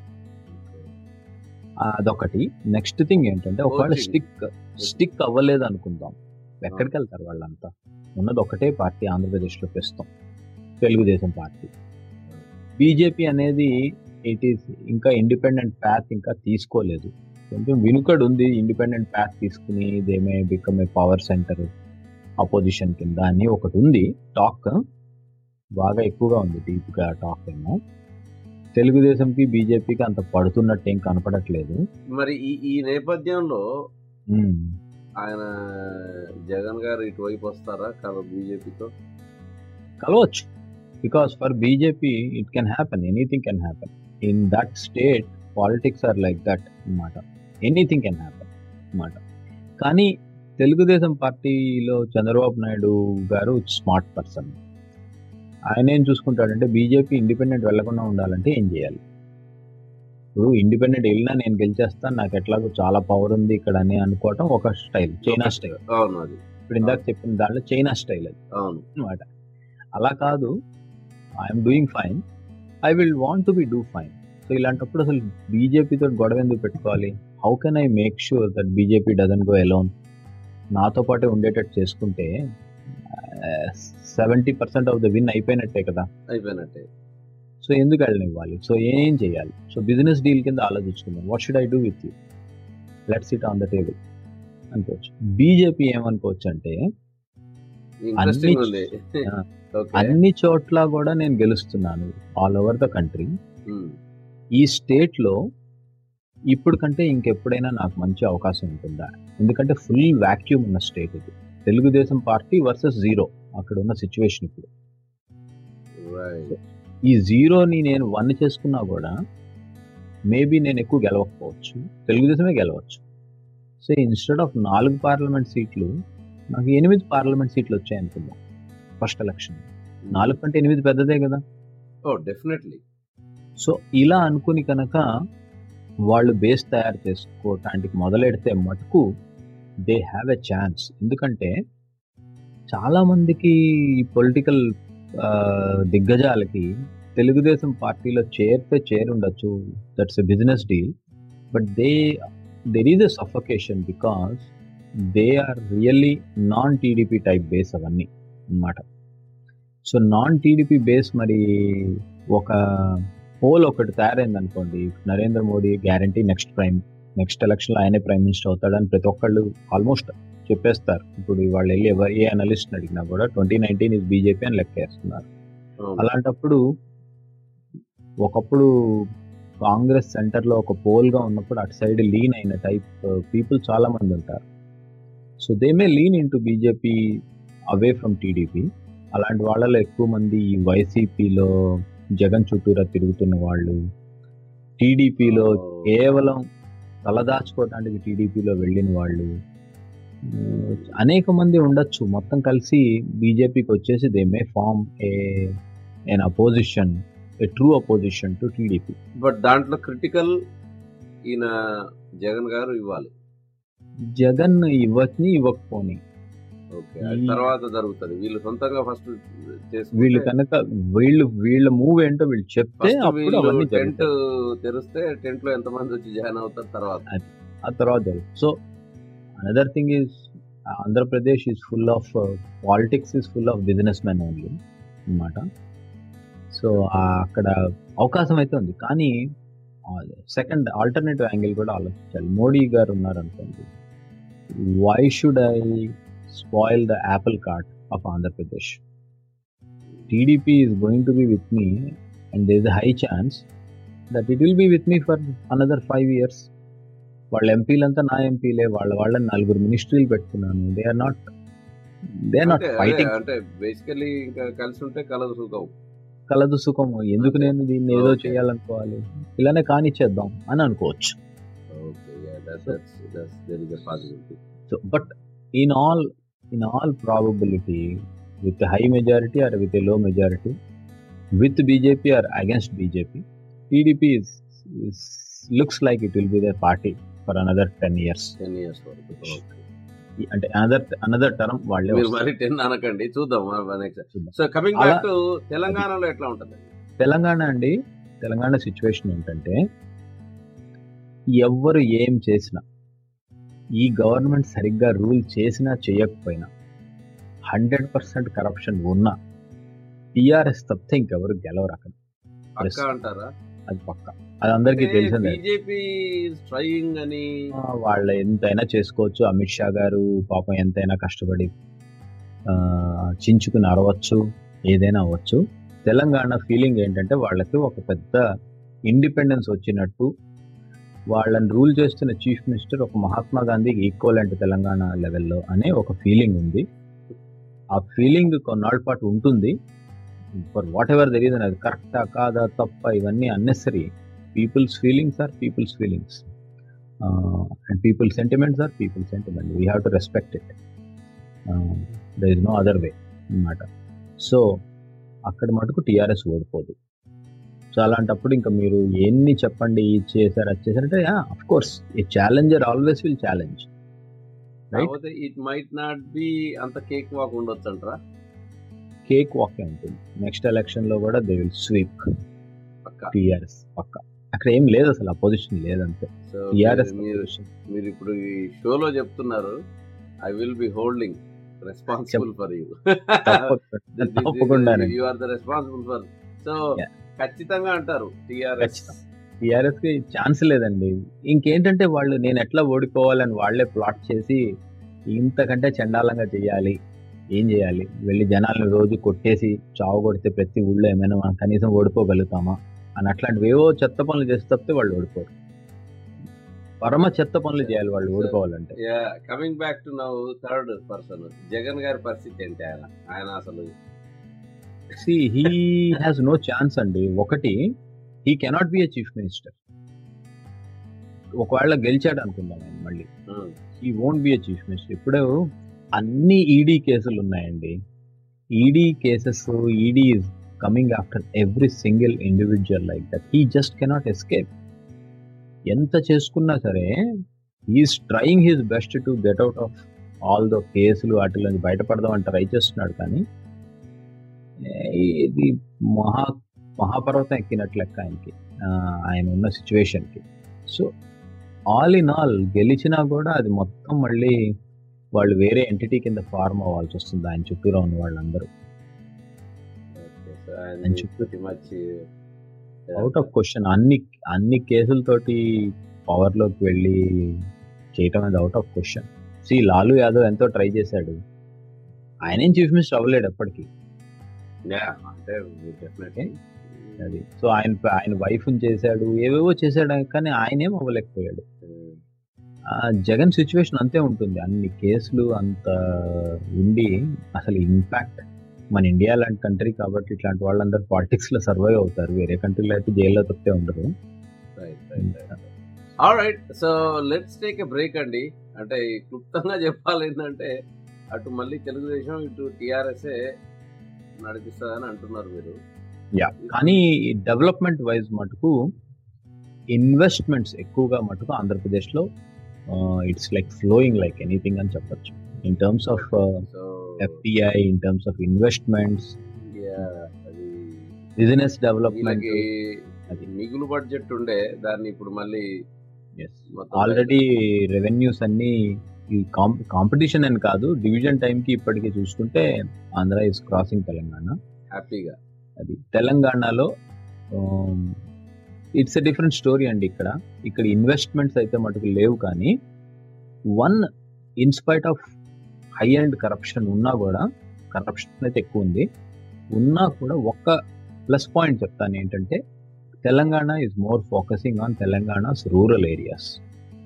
ఆ, అదొకటి నెక్స్ట్ థింగ్ ఏంటంటే ఒకవేళ Voting. స్టిక్ స్టిక్ అవ్వలేదు అనుకుందాం ఎక్కడికి వెళ్తారు వాళ్ళంతా ఉన్నది ఒకటే పార్టీ ఆంధ్రప్రదేశ్ లో ప్రస్తుతం తెలుగుదేశం పార్టీ బీజేపీ అనేది ఇట్ ఈస్ ఇంకా ఇండిపెండెంట్ ప్యాత్ ఇంకా తీసుకోలేదు కొంచెం వినుకడు ఉంది ఇండిపెండెంట్ ప్యాత్ తీసుకుని they may become a power center opposition కింద అని ఒకటి ఉంది టాక్ బాగా ఎక్కువగా ఉంది డీప్ గా టాక్ ఏమో తెలుగుదేశంకి బీజేపీకి అంత పడుతున్నట్టు ఏం కనపడట్లేదు మరి ఈ ఈ నేపథ్యంలో ఉమ్. ఆయన జగన్ గారు ఇటువైపు వస్తారా కాదు బీజేపీతో కలవచ్చు because for BJP it can happen anything can happen in that state politics are like that అన్నమాట ఎనీథింగ్ కెన్ హ్యాపెన్ అన్నమాట కానీ తెలుగుదేశం పార్టీలో చంద్రబాబు నాయుడు గారు స్మార్ట్ పర్సన్ ఆయన ఏం చూసుకుంటాడంటే బీజేపీ ఇండిపెండెంట్ వెళ్లకుండా ఉండాలంటే ఏం చేయాలి ఇప్పుడు ఇండిపెండెంట్ వెళ్ళినా నేను గెలిచేస్తాను నాకు ఎట్లాగో చాలా పవర్ ఉంది ఇక్కడ అని అనుకోవటం ఒక స్టైల్ చైనా స్టైల్ అవును అది ఇప్పుడు ఇందాక చెప్పిన దాంట్లో చైనా స్టైల్ అది అవును అనమాట అలా కాదు I'm doing fine I will want to be do fine so ఇలాంటప్పుడు అసలు బీజేపీతో గొడవ ఎందుకు పెట్టుకోవాలి how can I make sure that BJP doesn't go alone నాతో పాటే ఉండేటట్టు చేసుకుంటే seventy percent of the win అయిపోయినట్టే కదా అయిపోయినట్టే సో ఎందుకు వెళ్ళనివ్వాలి సో ఏం చేయాలి సో బిజినెస్ డీల్ కింద ఆలోచించుకుందాం what should I do with you let's it on the table అనుకోవచ్చు బీజేపీ ఏమనుకోవచ్చు అంటే ఇంట్రెస్టింగ్ అన్ని- ఉంది ఆ. ఓకే అన్ని చోట్ల కూడా నేను గెలుస్తున్నాను all over the country um. ఈ స్టేట్ లో ఇప్పుడు కంటే ఇంకెప్పుడైనా నాకు మంచి అవకాశం ఉంటుందా ఎందుకంటే ఫుల్ వాక్యూమ్ ఉన్న స్టేట్ ఇది తెలుగుదేశం పార్టీ వర్సెస్ జీరో అక్కడ ఉన్న సిచ్యువేషన్ ఇప్పుడు రైట్ ఈ జీరోని నేను వన్ చేసుకున్నా కూడా మేబీ నేను ఎక్కువ గెలవకపోవచ్చు తెలుగుదేశమే గెలవచ్చు సో ఇన్స్టెడ్ ఆఫ్ నాలుగు పార్లమెంట్ సీట్లు నాకు ఎనిమిది పార్లమెంట్ సీట్లు వచ్చాయి అనుకుందాం ఫస్ట్ ఎలక్షన్ నాలుగు కంటే ఎనిమిది పెద్దదే కదా ఓ డెఫినెట్లీ సో ఇలా అనుకుని కనుక వాళ్ళు బేస్ తయారు చేసుకోవటానికి మొదలెడితే మటుకు దే హ్యావ్ ఎ ఛాన్స్ ఎందుకంటే చాలా మందికి పొలిటికల్ దిగ్గజాలకి తెలుగుదేశం పార్టీలో చేరితే చేరుండొచ్చు that's a business deal but they there is a suffocation because they are really non TDP type base అవన్నీ అన్నమాట సో నాన్ టీడీపీ బేస్ మరి ఒక పోల్ ఒకటి తయారైంది అనుకోండి Narendra Modi guarantee next prime next election లో ఆయనే ప్రైమ్ మినిస్టర్ అవుతాడని ప్రతి ఒక్కళ్ళు ఆల్మోస్ట్ చెప్పేస్తారు ఇప్పుడు వాళ్ళు వెళ్ళి ఎవరు ఏ అనలిస్ట్ అడిగినా కూడా ట్వంటీ నైన్టీన్ ఇస్ బీజేపీ అని లెక్కేస్తున్నారు అలాంటప్పుడు ఒకప్పుడు కాంగ్రెస్ సెంటర్ లో ఒక పోల్ గా ఉన్నప్పుడు అటు సైడ్ లీన్ అయిన టైప్ పీపుల్ చాలా మంది ఉంటారు so they may lean in to BJP away from TDP అలాంటి వాళ్ళలో ఎక్కువ మంది ఈ వైసీపీలో జగన్ చుట్టూరా తిరుగుతున్న వాళ్ళు టీడీపీలో కేవలం తలదాచుకోవటానికి టీడీపీలో వెళ్ళిన వాళ్ళు ఉమ్, అనేక మంది ఉండొచ్చు మొత్తం కలిసి బీజేపీకి వచ్చేసి they may form a an opposition a true opposition to TDP but దాంట్లో క్రిటికల్ ఈయన జగన్ గారు ఇవ్వాలి జగన్ ఇవ్వని ఇవ్వకపోని ఓకే ఈ- తర్వాత జరుగుతుంది వీళ్ళు సొంతంగా ఫస్ట్ వీళ్ళు కనుక వీళ్ళు వీళ్ళ మూవ్ ఏంటో వీళ్ళు చెప్తే అప్పుడు అవన్నీ టెంట్ జరుగుతాయి తెరిస్తే టెంట్ లో ఎంత మంది వచ్చి జాయిన్ అవుతారు తర్వాత ఆ తర్వాత జరుగుతుంది so another thing is Andhra Pradesh is full of politics is full of business men only అనమాట సో అక్కడ అవకాశం అయితే ఉంది కానీ సెకండ్ ఆల్టర్నేటివ్ యాంగిల్ కూడా ఆలోచించాలి మోడీ గారు ఉన్నారనుకోండి why should I spoil the apple cart of Andhra Pradesh TDP is going to be with me and there is high chance that it will be with me for another five years వాళ్ళ ఎంపీలంతా నా ఎంపీలే వాళ్ళ వాళ్ళని నలుగురు మినిస్ట్రీలు పెట్టుకున్నాను they are not they are not అంటే ఫైటింగ్ అంటే బేసికలీ ఇంకా కలిసి ఉంటే కలదు సుఖం కలదు సుఖము ఎందుకు నేను దీన్ని ఏదో చేయాలనుకోవాలి ఇలానే కానిచ్చేద్దాం అని అనుకోవచ్చు okay that's that's there is a possibility so but in all in all probability with high majority or with low majority with BJP or against BJP TDP looks like it will be the party for another ten years ten years వరకు Okay. అంటే another another term వాళ్ళే మీరు వస్తారు. మరి ten అనకండి చూద్దాం next చూద్దాం. So coming అలా- బ్యాక్ టు తెలంగాణలో ఎట్లా ఉంటుంది తెలంగాణ అండి తెలంగాణ సిచ్యువేషన్ ఏంటంటే ఎవ్వరు ఏం చేసినా ఈ గవర్నమెంట్ సరిగ్గా రూల్ చేసినా చేయకపోయినా హండ్రెడ్ పర్సెంట్ కరప్షన్ ఉన్నా టీఆర్ఎస్ తప్పితే ఇంకెవరు గెలవరు అక్కడ పక్కా అంటారా అది పక్క అది అందరికీ తెలిసిందే బీజేపీ ట్రయింగ్ అని ఆ, వాళ్ళు ఎంతైనా చేసుకోవచ్చు అమిత్ షా గారు పాపం ఎంతైనా కష్టపడి ఆ, చించుకుని అరవచ్చు ఏదైనా అవ్వచ్చు తెలంగాణ ఫీలింగ్ ఏంటంటే వాళ్ళకి ఒక పెద్ద ఇండిపెండెన్స్ వచ్చినట్టు వాళ్ళని రూల్ చేస్తున్న చీఫ్ మినిస్టర్ ఒక మహాత్మా గాంధీకి ఈక్వల్ అంటే తెలంగాణ లెవెల్లో అనే ఒక ఫీలింగ్ ఉంది ఆ ఫీలింగ్ కొన్నాళ్ళ పాటు ఉంటుంది for whatever there is అది కరెక్టా కాదా తప్ప ఇవన్నీ unnecessary peoples feelings are peoples feelings and people sentiments are people sentiment we have to respect it there is no other way అన్నమాట సో అక్కడ మటుకు టీఆర్ఎస్ ఓడిపోదు సో అలాంటప్పుడు ఇంకా మీరు ఎన్ని చెప్పండి ఇది చేశారు అది చేశారంటే of course a challenger always will challenge right కాకపోతే ఇట్ మైట్ నాట్ బి అంత కేక్ వాక్ ఉండొచ్చు అంటారా కేక్ వాక్ ఉంటుంది నెక్స్ట్ ఎలక్షన్ లో కూడా దే విల్ స్వీప్ పక్కా టీఆర్ఎస్ పక్క అక్కడ ఏం లేదు అసలు అపోజిషన్ లేదంతే సో టీఆర్ఎస్ మీరు మీరు ఇప్పుడు ఈ షోలో చెప్తున్నారు I will be holding responsible for you తప్పకుండానండి you are the responsible for so Yeah. ఖచ్చితంగా అంటారు టిఆర్ఎస్ ఖచ్చితం. టీఆర్ఎస్ కి ఛాన్స్ లేదండి ఇంకేంటంటే వాళ్ళు నేను ఎట్లా ఓడిపోవాలని వాళ్ళే ప్లాట్ చేసి ఇంతకంటే చండాలంగా చేయాలి ఏం చేయాలి వెళ్ళి జనాలను రోజు కొట్టేసి చావు కొడితే ప్రతి ఊళ్ళో ఏమైనా మనం కనీసం ఓడిపోగలుగుతామా అని అట్లాంటివి ఏవో చెత్త పనులు చేసి తప్పితే వాళ్ళు ఓడిపోరు పరమ చెత్త పనులు చేయాలి వాళ్ళు ఓడిపోవాలంటే coming back to now third person Jagan garu పరిస్థితి ఏంటి ఆయన ఆయన అసలు see he has no chance అండి ఒకటి he cannot be a chief minister ఒకవేళ గెలిచాడు అనుకుందాం ఆయన మళ్ళీ hmm, he won't be a chief minister ఇప్పుడు అన్ని ఈడీ కేసులు ఉన్నాయండి ED cases ED is coming after every single individual like that he just cannot escape ఎంత చేసుకున్నా సరే is trying his best to get out of all the కేసులు వాటిలో నుంచి బయటపడదాం ట్రై చేస్తున్నాడు కానీ ఏ, ఇది మహా మహాపర్వతం ఎక్కినట్లు లెక్క ఆయనకి ఆ, ఆయన ఉన్న సిచ్యువేషన్కి సో ఆల్ ఇన్ ఆల్ గెలిచినా కూడా అది మొత్తం మళ్ళీ వాళ్ళు వేరే ఎంటిటీ కింద ఫార్మ్ అవ్వాల్సి వస్తుంది ఆయన చుట్టూరా ఉన్న వాళ్ళందరూ okay, so ఆయన And చుట్టూ- pretty much, out of question అన్ని అన్ని కేసులతోటి పవర్ లోకి వెళ్ళి చేయటం అనేది out of question see Lalu Yadav ఎంతో ట్రై చేశాడు ఆయన ఏం చీఫ్ మినిస్టర్ అవ్వలేడు ఎప్పటికీ yeah, అంటే డెఫినెట్లీ అది సో ఆయన ఆయన వైఫ్ చేశాడు ఏవేవో చేశాడు కానీ ఆయనేం అవ్వలేకపోయాడు ఆ జగన్ సిచ్యువేషన్ అంతే ఉంటుంది అన్ని కేసులు అంత ఉండి అసలు ఇంపాక్ట్ మన ఇండియా లాంటి కంట్రీ కాబట్టి ఇట్లాంటి వాళ్ళందరూ పాలిటిక్స్ లో సర్వైవ్ అవుతారు వేరే కంట్రీలో అయితే జైల్లో తప్పితే ఉండరు right right all right so let's take a break అండి అంటే ఈ క్లుప్తంగా చెప్పాలి ఏంటంటే అటు మళ్ళీ తెలుగుదేశం ఇటు టిఆర్ఎస్ఏ నడిపిస్తుందని అంటున్నారు మీరు యా కానీ డెవలప్మెంట్ వైజ్ మటుకు ఇన్వెస్ట్మెంట్స్ ఎక్కువగా మటుకు ఆంధ్రప్రదేశ్ లో it's like flowing like anything అని చెప్పొచ్చు in terms of so FDI in terms of investments అది బిజినెస్ డెవలప్మెంట్ వీళ్ళకి అది. మిగులు బడ్జెట్ ఉండే దాన్ని ఇప్పుడు మళ్ళీ మొత్తం ఆల్రెడీ రెవెన్యూస్ అన్ని ఈ కాంపిటీషన్ అని కాదు డివిజన్ టైం కి ఇప్పటికి చూసుకుంటే ఆంధ్ర ఇస్ క్రాసింగ్ తెలంగాణ హ్యాపీగా అది తెలంగాణలో ఇట్స్ ఎ డిఫరెంట్ స్టోరీ అండి ఇక్కడ ఇక్కడ ఇన్వెస్ట్మెంట్స్ అయితే మటుకు లేవు కానీ one in spite of high and corruption ఉన్నా కూడా కరప్షన్ అయితే ఎక్కువ ఉంది ఉన్నా కూడా ఒక్క ప్లస్ పాయింట్ చెప్తాను ఏంటంటే Telangana is more focusing on Telangana's rural areas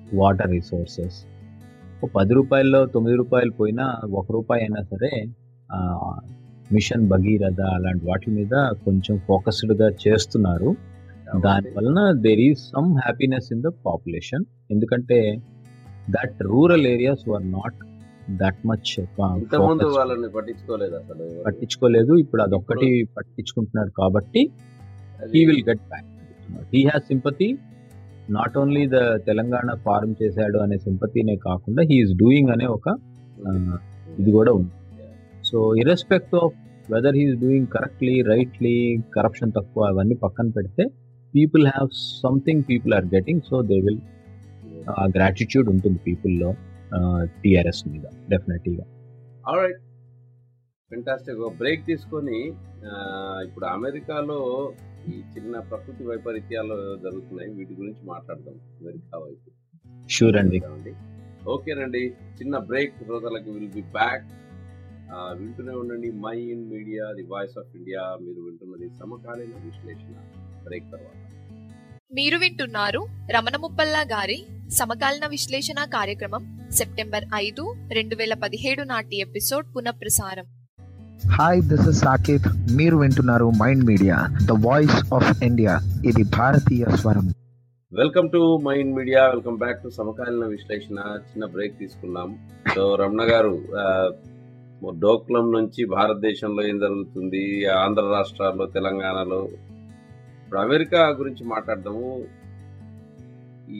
water resources ఒక పది రూపాయల్లో తొమ్మిది రూపాయలు పోయినా ఒక రూపాయి అయినా సరే ఆ, మిషన్ భగీరథ అలాంటి వాటి మీద కొంచెం ఫోకస్డ్గా చేస్తున్నారు దాని వలన there is some happiness in the population ఎందుకంటే that rural areas are not that much ఇంతకుముందు వాళ్ళని పట్టించుకోలేదు అసలు ఎవరు. పట్టించుకోలేదు ఇప్పుడు అదొక్కటి పట్టించుకుంటున్నాడు కాబట్టి అది he will get back he has sympathy not only the Telangana form చేశాడు అనే సింపతినే కాకుండా హీఈస్ డూయింగ్ అనే ఒక ఆ, ఇది కూడా ఉంది so irrespective of whether he is doing correctly rightly corruption తక్కువ అవన్నీ పక్కన పెడితే people have something people are getting so they will ఆ గ్రాటిట్యూడ్ ఉంటుంది పీపుల్లో టిఆర్ఎస్ మీద డెఫినెట్లీగా ఆల్రైట్ ఫెంటాస్టిక్ బ్రేక్ తీసుకొని ఆ, ఇప్పుడు అమెరికాలో ఈ చిన్న ప్రకృతి వైపరీత్యాలు జరుగుతున్నాయి వీటి గురించి మాట్లాడదాం అమెరికా వైపు షూర్ అండి అండి ఓకేనండి చిన్న బ్రేక్ రోజులకి విల్ బి బ్యాక్ వింటూనే ఉండండి mind media the voice of India మీరు వింటున్నది సమకాలీన విశ్లేషణ బ్రేక్ తర్వాత మీరు వింటున్నారు రమణ ముప్పల్లా గారి సమకాలీన విశ్లేషణ కార్యక్రమం సెప్టెంబర్ ఐదు రెండు వేల పదిహేడు నాటి ఎపిసోడ్ పునఃప్రసారం హాయ్ దిస్ ఇస్ సాకేత్ మీరు వింటున్నారు mind media the voice of India ఇది భారతీయ స్వరం welcome to mind media welcome back to సమకాలీన విశ్లేషణ చిన్న బ్రేక్ తీసుకున్నాం సో రమణ గారు ఆ, డోక్లం నుంచి భారతదేశంలో ఏం జరుగుతుంది ఆంధ్ర రాష్ట్రాల్లో తెలంగాణలో ఇప్పుడు అమెరికా గురించి మాట్లాడదాము ఈ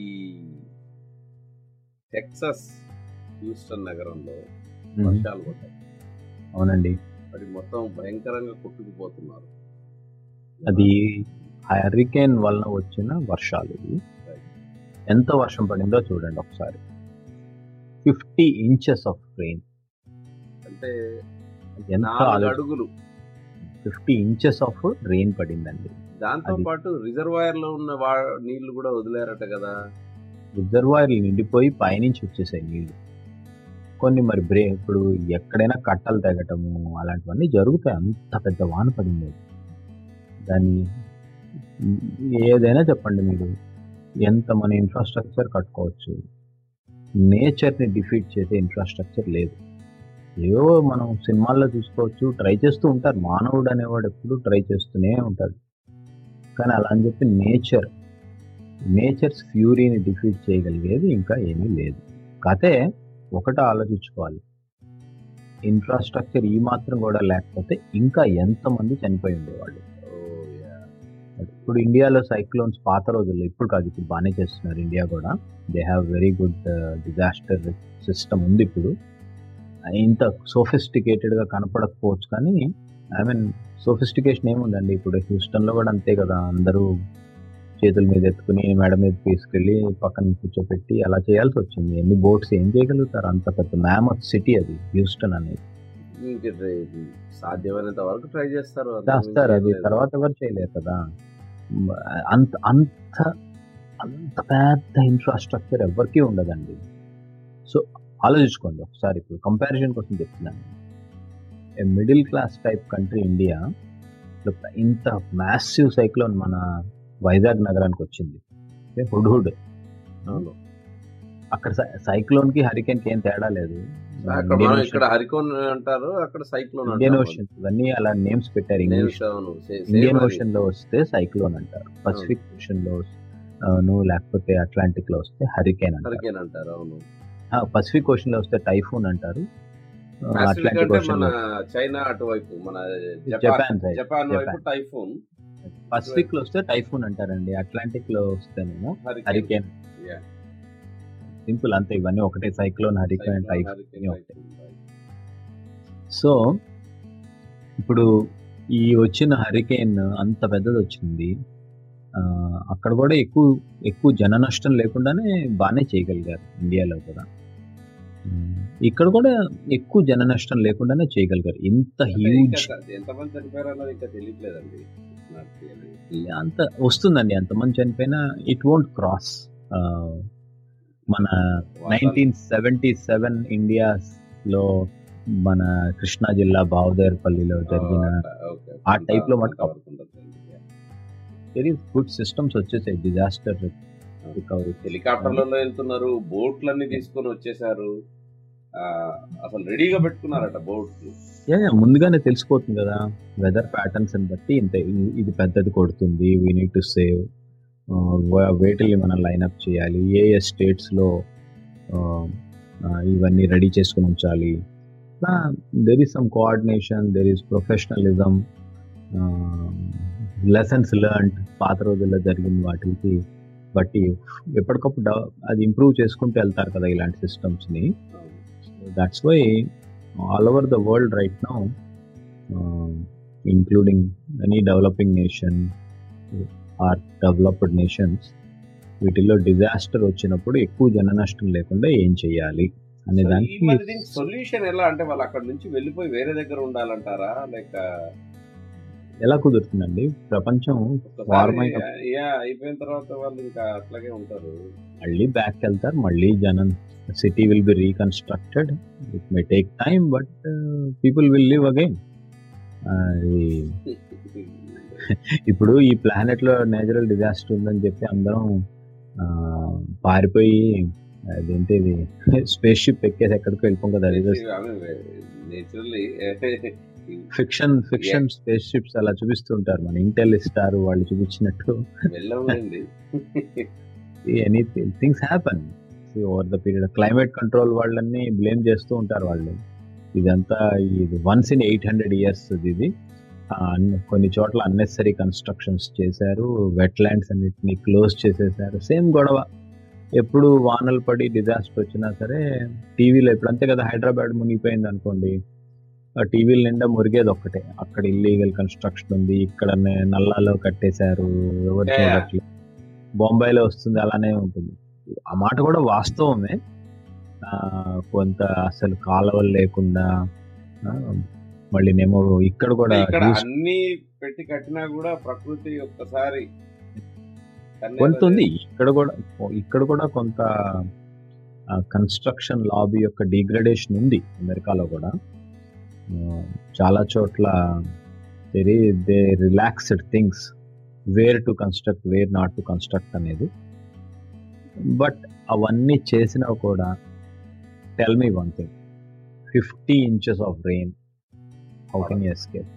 టెక్సస్ హ్యూస్టన్ నగరంలో వర్షాలు పడ్డాయి అవునండి అది మొత్తం భయంకరంగా కొట్టుకుపోతున్నారు అది హరికేన్ వలన వచ్చిన వర్షాలు ఇవి ఎంత వర్షం పడిందో చూడండి ఒకసారి ఫిఫ్టీ ఇంచెస్ ఆఫ్ రెయిన్ అంటే ఎంత నాలుగు అడుగులు ఫిఫ్టీ ఇంచెస్ ఆఫ్ రెయిన్ పడిందండి దాంతో అది- పాటు రిజర్వాయర్ లో ఉన్న వా- నీళ్లు కూడా వదిలేరట కదా రిజర్వాయర్లు నిండిపోయి పైనుంచి వచ్చేసాయి నీళ్లు కొన్ని మరి బ్రే ఇప్పుడు ఎక్కడైనా కట్టలు తెగటము అలాంటివన్నీ జరుగుతాయి అంత పెద్ద వాన పడింది అది. దాన్ని ఏదైనా చెప్పండి మీరు ఎంత మన ఇన్ఫ్రాస్ట్రక్చర్ కట్టుకోవచ్చు నేచర్ని డిఫీట్ చేసే ఇన్ఫ్రాస్ట్రక్చర్ లేదు ఏవో మనం సినిమాల్లో చూసుకోవచ్చు ట్రై చేస్తూ ఉంటారు మానవుడు అనేవాడు ఎప్పుడు ట్రై చేస్తూనే ఉంటాడు కానీ అలా అని చెప్పి నేచర్ నేచర్స్ ఫ్యూరీని డిఫీట్ చేయగలిగేది ఇంకా ఏమీ లేదు కాతే ఒకటి ఆలోచించుకోవాలి ఇన్ఫ్రాస్ట్రక్చర్ ఈ మాత్రం కూడా లేకపోతే ఇంకా ఎంతమంది చనిపోయి ఉండేవాళ్ళు ఇప్పుడు ఇండియాలో సైక్లోన్స్ పాత రోజుల్లో ఇప్పుడు కాదు ఇప్పుడు బాగానే చేస్తున్నారు ఇండియా కూడా they have very good disaster system ఉంది ఇప్పుడు ఇంత సోఫిస్టికేటెడ్గా కనపడకపోవచ్చు కానీ ఐ మీన్ సోఫిస్టికేషన్ ఏముందండి ఇప్పుడు హ్యూస్టన్లో కూడా అంతే కదా అందరూ చేతుల మీద ఎత్తుకుని మేడ మీద తీసుకెళ్ళి పక్కన కూర్చోపెట్టి అలా చేయాల్సి వచ్చింది ఎన్ని బోట్స్ ఏం చేయగలుగుతారు అంత పెద్ద మ్యామత్ సిటీ అది హ్యూస్టన్ అనేది ఇంక ట్రై- సాధ్యమైనంత వరకు ట్రై చేస్తారు అంతకు మించి చేస్తారు ఏం అది లేదు. తర్వాత ఎవరు చేయలేరు కదా మ, అంత అంత అంత పెద్ద ఇన్ఫ్రాస్ట్రక్చర్ ఎవరికీ ఉండదండి సో ఆలోచించుకోండి ఒకసారి ఇప్పుడు కంపారిజన్ కోసం చెప్తున్నాను middle class type country India ఇంత మ్యాసివ్ సైక్లోన్ మన వైజాగ్ నగరానికి వచ్చింది హుడ్ హుడ్ అవును. అక్కడ సైక్లోన్ కి హరికేన్ కి ఏం తేడా లేదు అక్కడ మనం ఇక్కడ హరికోన్ అంటారు అక్కడ సైక్లోన్ ఇండియన్ అంటారు ఓషన్ ఇవన్నీ అలా నేమ్స్ పెట్టారు Names ఇంగ్లీష్ అవును. సే- same ఇండియన్ అది. ఓషన్ లో వస్తే సైక్లోన్ అంటారు పసిఫిక్ ఓషన్ లో ను లేకపోతే అట్లాంటిక్ లో వస్తే హరికేన్ అంటారు హరికేన్ అంటారు అవును పసిఫిక్ ఓషన్ లో వస్తే టైఫూన్ అంటారు Pacific అట్లాంటిక్ అంటే ఓషన్ మన లో చైనా అటువైపు మన జపాన్ జపాన్ side. జపాన్ వైపు జపాన్. టైఫూన్ పసిఫిక్ లో వస్తే టైఫూన్ అంటారండి అట్లాంటిక్ లో వస్తేనేమో హరికేన్ Yeah. సింపుల్ అంతే ఇవన్నీ ఒకటే cyclone hurricane Cyclone, typhoon hurricane, ఒకటే typhoon, right. సో ఇప్పుడు ఈ వచ్చిన హరికేన్ అంత పెద్దది వచ్చింది ఆ, అక్కడ కూడా ఎక్కువ ఎక్కువ జన నష్టం లేకుండానే బాగానే చేయగలిగారు ఇండియాలో కూడా ఉమ్, ఇక్కడ కూడా ఎక్కువ జన నష్టం లేకుండానే చేయగలిగారు ఇంత అంటే హ్యూజ్ ఇంకా ఎంతమంది చనిపోయారు అన్నది ఇంకా తెలియట్లేదండి నాకు తెలియదు. అంత వస్తుందండి అంతమంది చనిపోయినా ఇట్ వోంట్ క్రాస్ మన నైన్టీన్ సెవెంటీ సెవెన్ ఇండియాలో మన కృష్ణా జిల్లా బావదేర్పల్లిలో జరిగిన ఓకే. ఆ టైప్ లో మటుకు అంతవరకు ఉండదు. వెరీ గుడ్ సిస్టమ్స్ వచ్చేసాయి డిజాస్టర్ రికవరీ హెలికాప్టర్లలో వెళ్తున్నారు బోట్లన్నీ తీసుకొని వచ్చేసారు ఆ, అసలు రెడీగా పెట్టుకున్నారట బోట్ యా యా, ముందుగానే తెలిసిపోతుంది కదా వెదర్ ప్యాటర్న్స్ అని బట్టి ఇంత ఇది- ఇది పెద్దది కొడుతుంది వీ నీడ్ టు సేవ్ వేటిల్ని మనం లైనప్ చేయాలి ఏ ఏ స్టేట్స్లో ఇవన్నీ రెడీ చేసుకుని ఉంచాలి there is some coordination there is professionalism lessons learn పాత రోజుల్లో జరిగిన వాటికి బట్టి ఎప్పటికప్పుడు డెవ- అది ఇంప్రూవ్ చేసుకుంటూ వెళ్తారు కదా ఇలాంటి సిస్టమ్స్ని that's why all over the world right now um, including any developing nation or developed nations వీటిల్లో డిజాస్టర్ వచ్చినప్పుడు ఎక్కువ జన నష్టం లేకుండా ఏం చేయాలి అనే ఈ దానికి మరి దీనికి సొల్యూషన్ ఎలా అంటే వాళ్ళు అక్కడ నుంచి వెళ్ళిపోయి వేరే దగ్గర ఉండాలంటారా లేక ఎలా కుదురుతుందండి ప్రపంచం ఒకసారి వార్మ్ అయిన యా అయిపోయిన తర్వాత వాళ్ళు ఇంకా అట్లాగే ఉంటారు మళ్ళీ బ్యాక్ వెళ్తారు మళ్ళీ జనం city will be reconstructed it may take time but people will live again ఇప్పుడు ఈ ప్లానెట్ లో నేచురల్ డిజాస్టర్ ఉందని చెప్పి అందరం ఆ, పారిపోయి అదేంటి ఇది స్పేస్ షిప్ ఎక్కేసి ఎక్కడికి వెళ్ళిపోం కదా naturally fiction fiction space ships అలా చూపిస్తుంటారు మన ఇంటెల్ స్టార్ వాళ్ళు చూపించినట్టు వెళ్ళండి any things happen over the period climate control వాళ్ళని బ్లేమ్ చేస్తూ ఉంటారు వాళ్ళు ఇదంతా ఇది once in eight hundred years ఇది ఆ, అన్ని- కొన్ని చోట్ల అన్నెసరీ కన్స్ట్రక్షన్స్ చేశారు వెట్ ల్యాండ్స్ అన్నిటిని క్లోజ్ చేసేసారు సేమ్ గొడవ ఎప్పుడు వానలు పడి డిజాస్టర్ వచ్చినా సరే టీవీలో ఇప్పుడు అంతే కదా హైదరాబాద్ మునిగిపోయింది అనుకోండి ఆ టీవీల నిండా మురిగేది ఒక్కటే అక్కడ ఇల్లీగల్ కన్స్ట్రక్షన్ ఉంది ఇక్కడ నల్లాలో కట్టేశారు ఎవరు Yeah. చూడట్లేదు బొంబాయిలో వస్తుంది అలానే ఉంటుంది ఆ మాట కూడా వాస్తవమే ఆ, కొంత అసలు కాలువలు లేకుండా ఆ, మళ్ళీనేమో ఇక్కడ కూడా ఇక్కడ న్యూస్ అన్ని పెట్టి కట్టినా కూడా ప్రకృతి ఒక్కసారి కన్నేరు కొంత ఉంది ఇక్కడ కూడా ఇక్కడ కూడా కొంత కన్స్ట్రక్షన్ లాబీ యొక్క డిగ్రేడేషన్ ఉంది అమెరికాలో కూడా ఆ, చాలా చోట్ల very they relaxed things where to construct where not to construct అనేది బట్ అవన్నీ చేసినా కూడా tell me one thing fifty inches of rain how can escape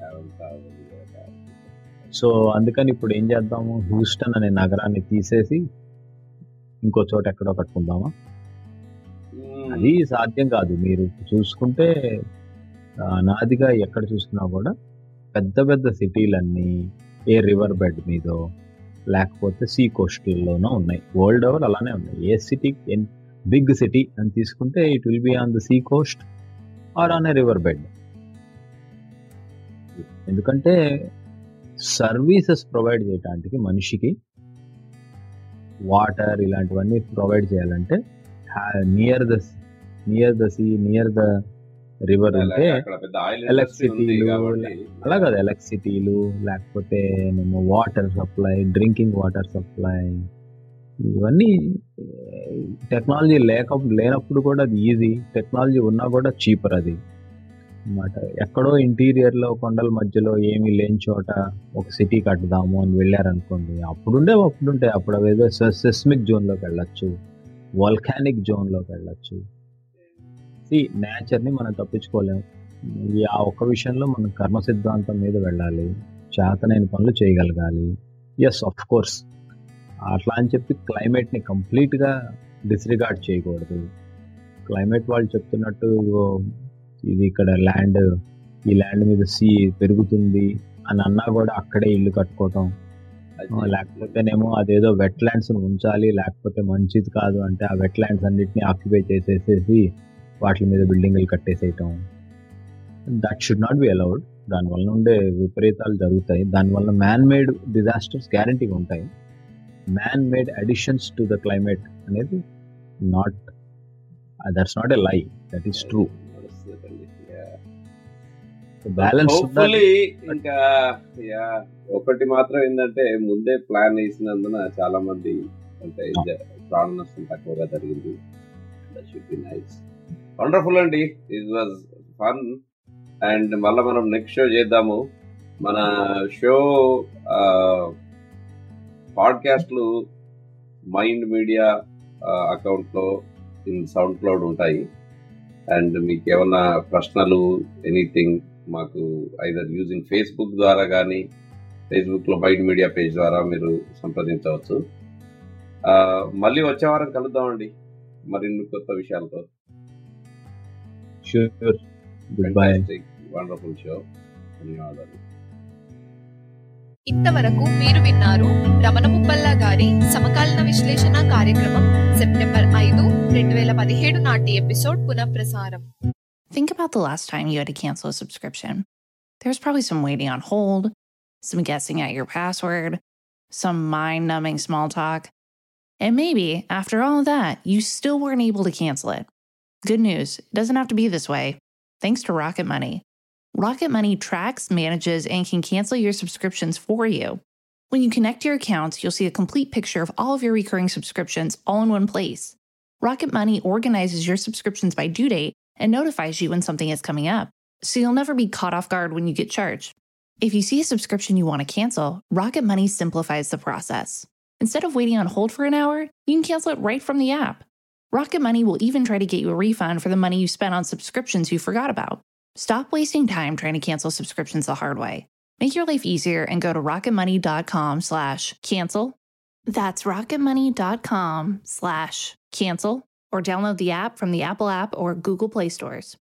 so అందుకని ఇప్పుడు ఏం చేద్దాము హ్యూస్టన్ అనే నగరాన్ని తీసేసి ఇంకో చోట ఎక్కడో కట్టుకుందామా అది సాధ్యం కాదు మీరు చూసుకుంటే ఆ, నాదిగా ఎక్కడ చూసుకున్నా కూడా పెద్ద పెద్ద సిటీలన్నీ ఏ రివర్ బెడ్ మీదో లేకపోతే సీ కోస్టల్లోనో ఉన్నాయి వరల్డ్ ఓవర్ అలానే ఉన్నాయి ఏ సిటీ బిగ్ సిటీ అని తీసుకుంటే it will be on the sea coast or on a river bed ఎందుకంటే సర్వీసెస్ ప్రొవైడ్ చేయడానికి మనిషికి వాటర్ ఇలాంటివన్నీ ప్రొవైడ్ చేయాలంటే near the near the sea near the river ఉంటే అక్కడ పెద్ద ఆయిల్ ఇండస్ట్రీ ఉంది ఎలక్ట్రిసిటీలు కాబట్టి అలా కాదు ఎలక్ట్రిసిటీలు లేకపోతే ఏమో water supply drinking water supply ఇవన్నీ టెక్నాలజీ లేక లేనప్పుడు కూడా అది ఈజీ టెక్నాలజీ ఉన్నా కూడా చీపర్ అది అన్నమాట ఎక్కడో ఇంటీరియర్ లో కొండల మధ్యలో ఏమీ లేని చోట ఒక సిటీ కట్టుదాము అని వెళ్ళారనుకోండి అప్పుడుండే అప్పుడుంటే అప్పుడు అవేదో సెస్మిక్ జోన్ లోకి వెళ్ళొచ్చు వాల్కానిక్ జోన్ లోకి వెళ్ళొచ్చు నేచర్ ని మనం తప్పించుకోలేము ఈ ఆ ఒక్క విషయంలో మనం కర్మ సిద్ధాంతం మీద వెళ్ళాలి చేతనైన పనులు చేయగలగాలి ఎస్ ఆఫ్ కోర్స్ అట్లా అని చెప్పి క్లైమేట్ ని కంప్లీట్ గా డిస్రిగార్డ్ చేయకూడదు క్లైమేట్ వాళ్ళు చెప్తున్నట్టు ఇదిగో ఇది ఇక్కడ ల్యాండ్ ఈ ల్యాండ్ మీద సీ పెరుగుతుంది అని అన్నా కూడా అక్కడే ఇల్లు కట్టుకోవటం ఆ, లేకపోతేనేమో అదేదో వెట్ ల్యాండ్స్ ఉంచాలి లేకపోతే మంచిది కాదు అంటే ఆ వెట్ ల్యాండ్స్ అన్నిటిని ఆక్యుపై చేసేసేసి వాటి మీద బిల్డింగ్లు కట్టేసేయటం that should not be allowed దానివల్ల ఉండే విపరీతాలు జరుగుతాయి దానివల్ల మ్యాన్ మేడ్ డిజాస్టర్స్ గ్యారంటీగా ఉంటాయి man made additions to the climate అనేది not that's not a lie that is true balance hopefully ఇంకా యా ఒకటి మాత్రం ఏంటంటే ముందే ప్లాన్ వేసినందున చాలా మంది అంటే జ- ప్రాణ నష్టం తక్కువగా జరిగింది షుడ్ బి నైస్ వండర్ఫుల్ అండి ఇట్ వాజ్ ఫన్ అండ్ మళ్ళీ మనం నెక్స్ట్ షో చేద్దాము మన షో పాడ్కాస్ట్లు మైండ్ మీడియా అకౌంట్లో ఇన్ సౌండ్ క్లౌడ్ ఉంటాయి అండ్ మీకు ఏమన్నా ప్రశ్నలు ఎనీథింగ్ మాకు ఐదర్ యూజింగ్ ఫేస్బుక్ ద్వారా కానీ ఫేస్బుక్లో మైండ్ మీడియా పేజ్ ద్వారా మీరు సంప్రదించవచ్చు ఆ, మళ్ళీ వచ్చే వారం కలుద్దామండి మరిన్ని కొత్త విషయాలతో sure goodbye wonderful show ధన్యవాదాలు ఇంతవరకు మీరు విన్నారు రమణ ముప్పల్లా గారి సమకాలీన విశ్లేషణ కార్యక్రమం సెప్టెంబర్ ఐదు రెండు వేల పదిహేడు నాటి ఎపిసోడ్ పునఃప్రసారం Think about the last time you had to cancel a subscription. There's probably some waiting on hold, some guessing at your password, some mind numbing small talk. And maybe, after all of that, you still weren't able to cancel it. Good news, it doesn't have to be this way. Thanks to Rocket Money. Rocket Money tracks, manages, and can cancel your subscriptions for you. When you connect your accounts, you'll see a complete picture of all of your recurring subscriptions all in one place. Rocket Money organizes your subscriptions by due date and notifies you when something is coming up, so you'll never be caught off guard when you get charged. If you see a subscription you want to cancel, Rocket Money simplifies the process. Instead of waiting on hold for an hour, you can cancel it right from the app. Rocket Money will even try to get you a refund for the money you spent on subscriptions you forgot about. Stop wasting time trying to cancel subscriptions the hard way. Make your life easier and go to rocketmoney.com slash cancel. That's rocketmoney.com slash cancel or download the app from the Apple app or Google Play stores.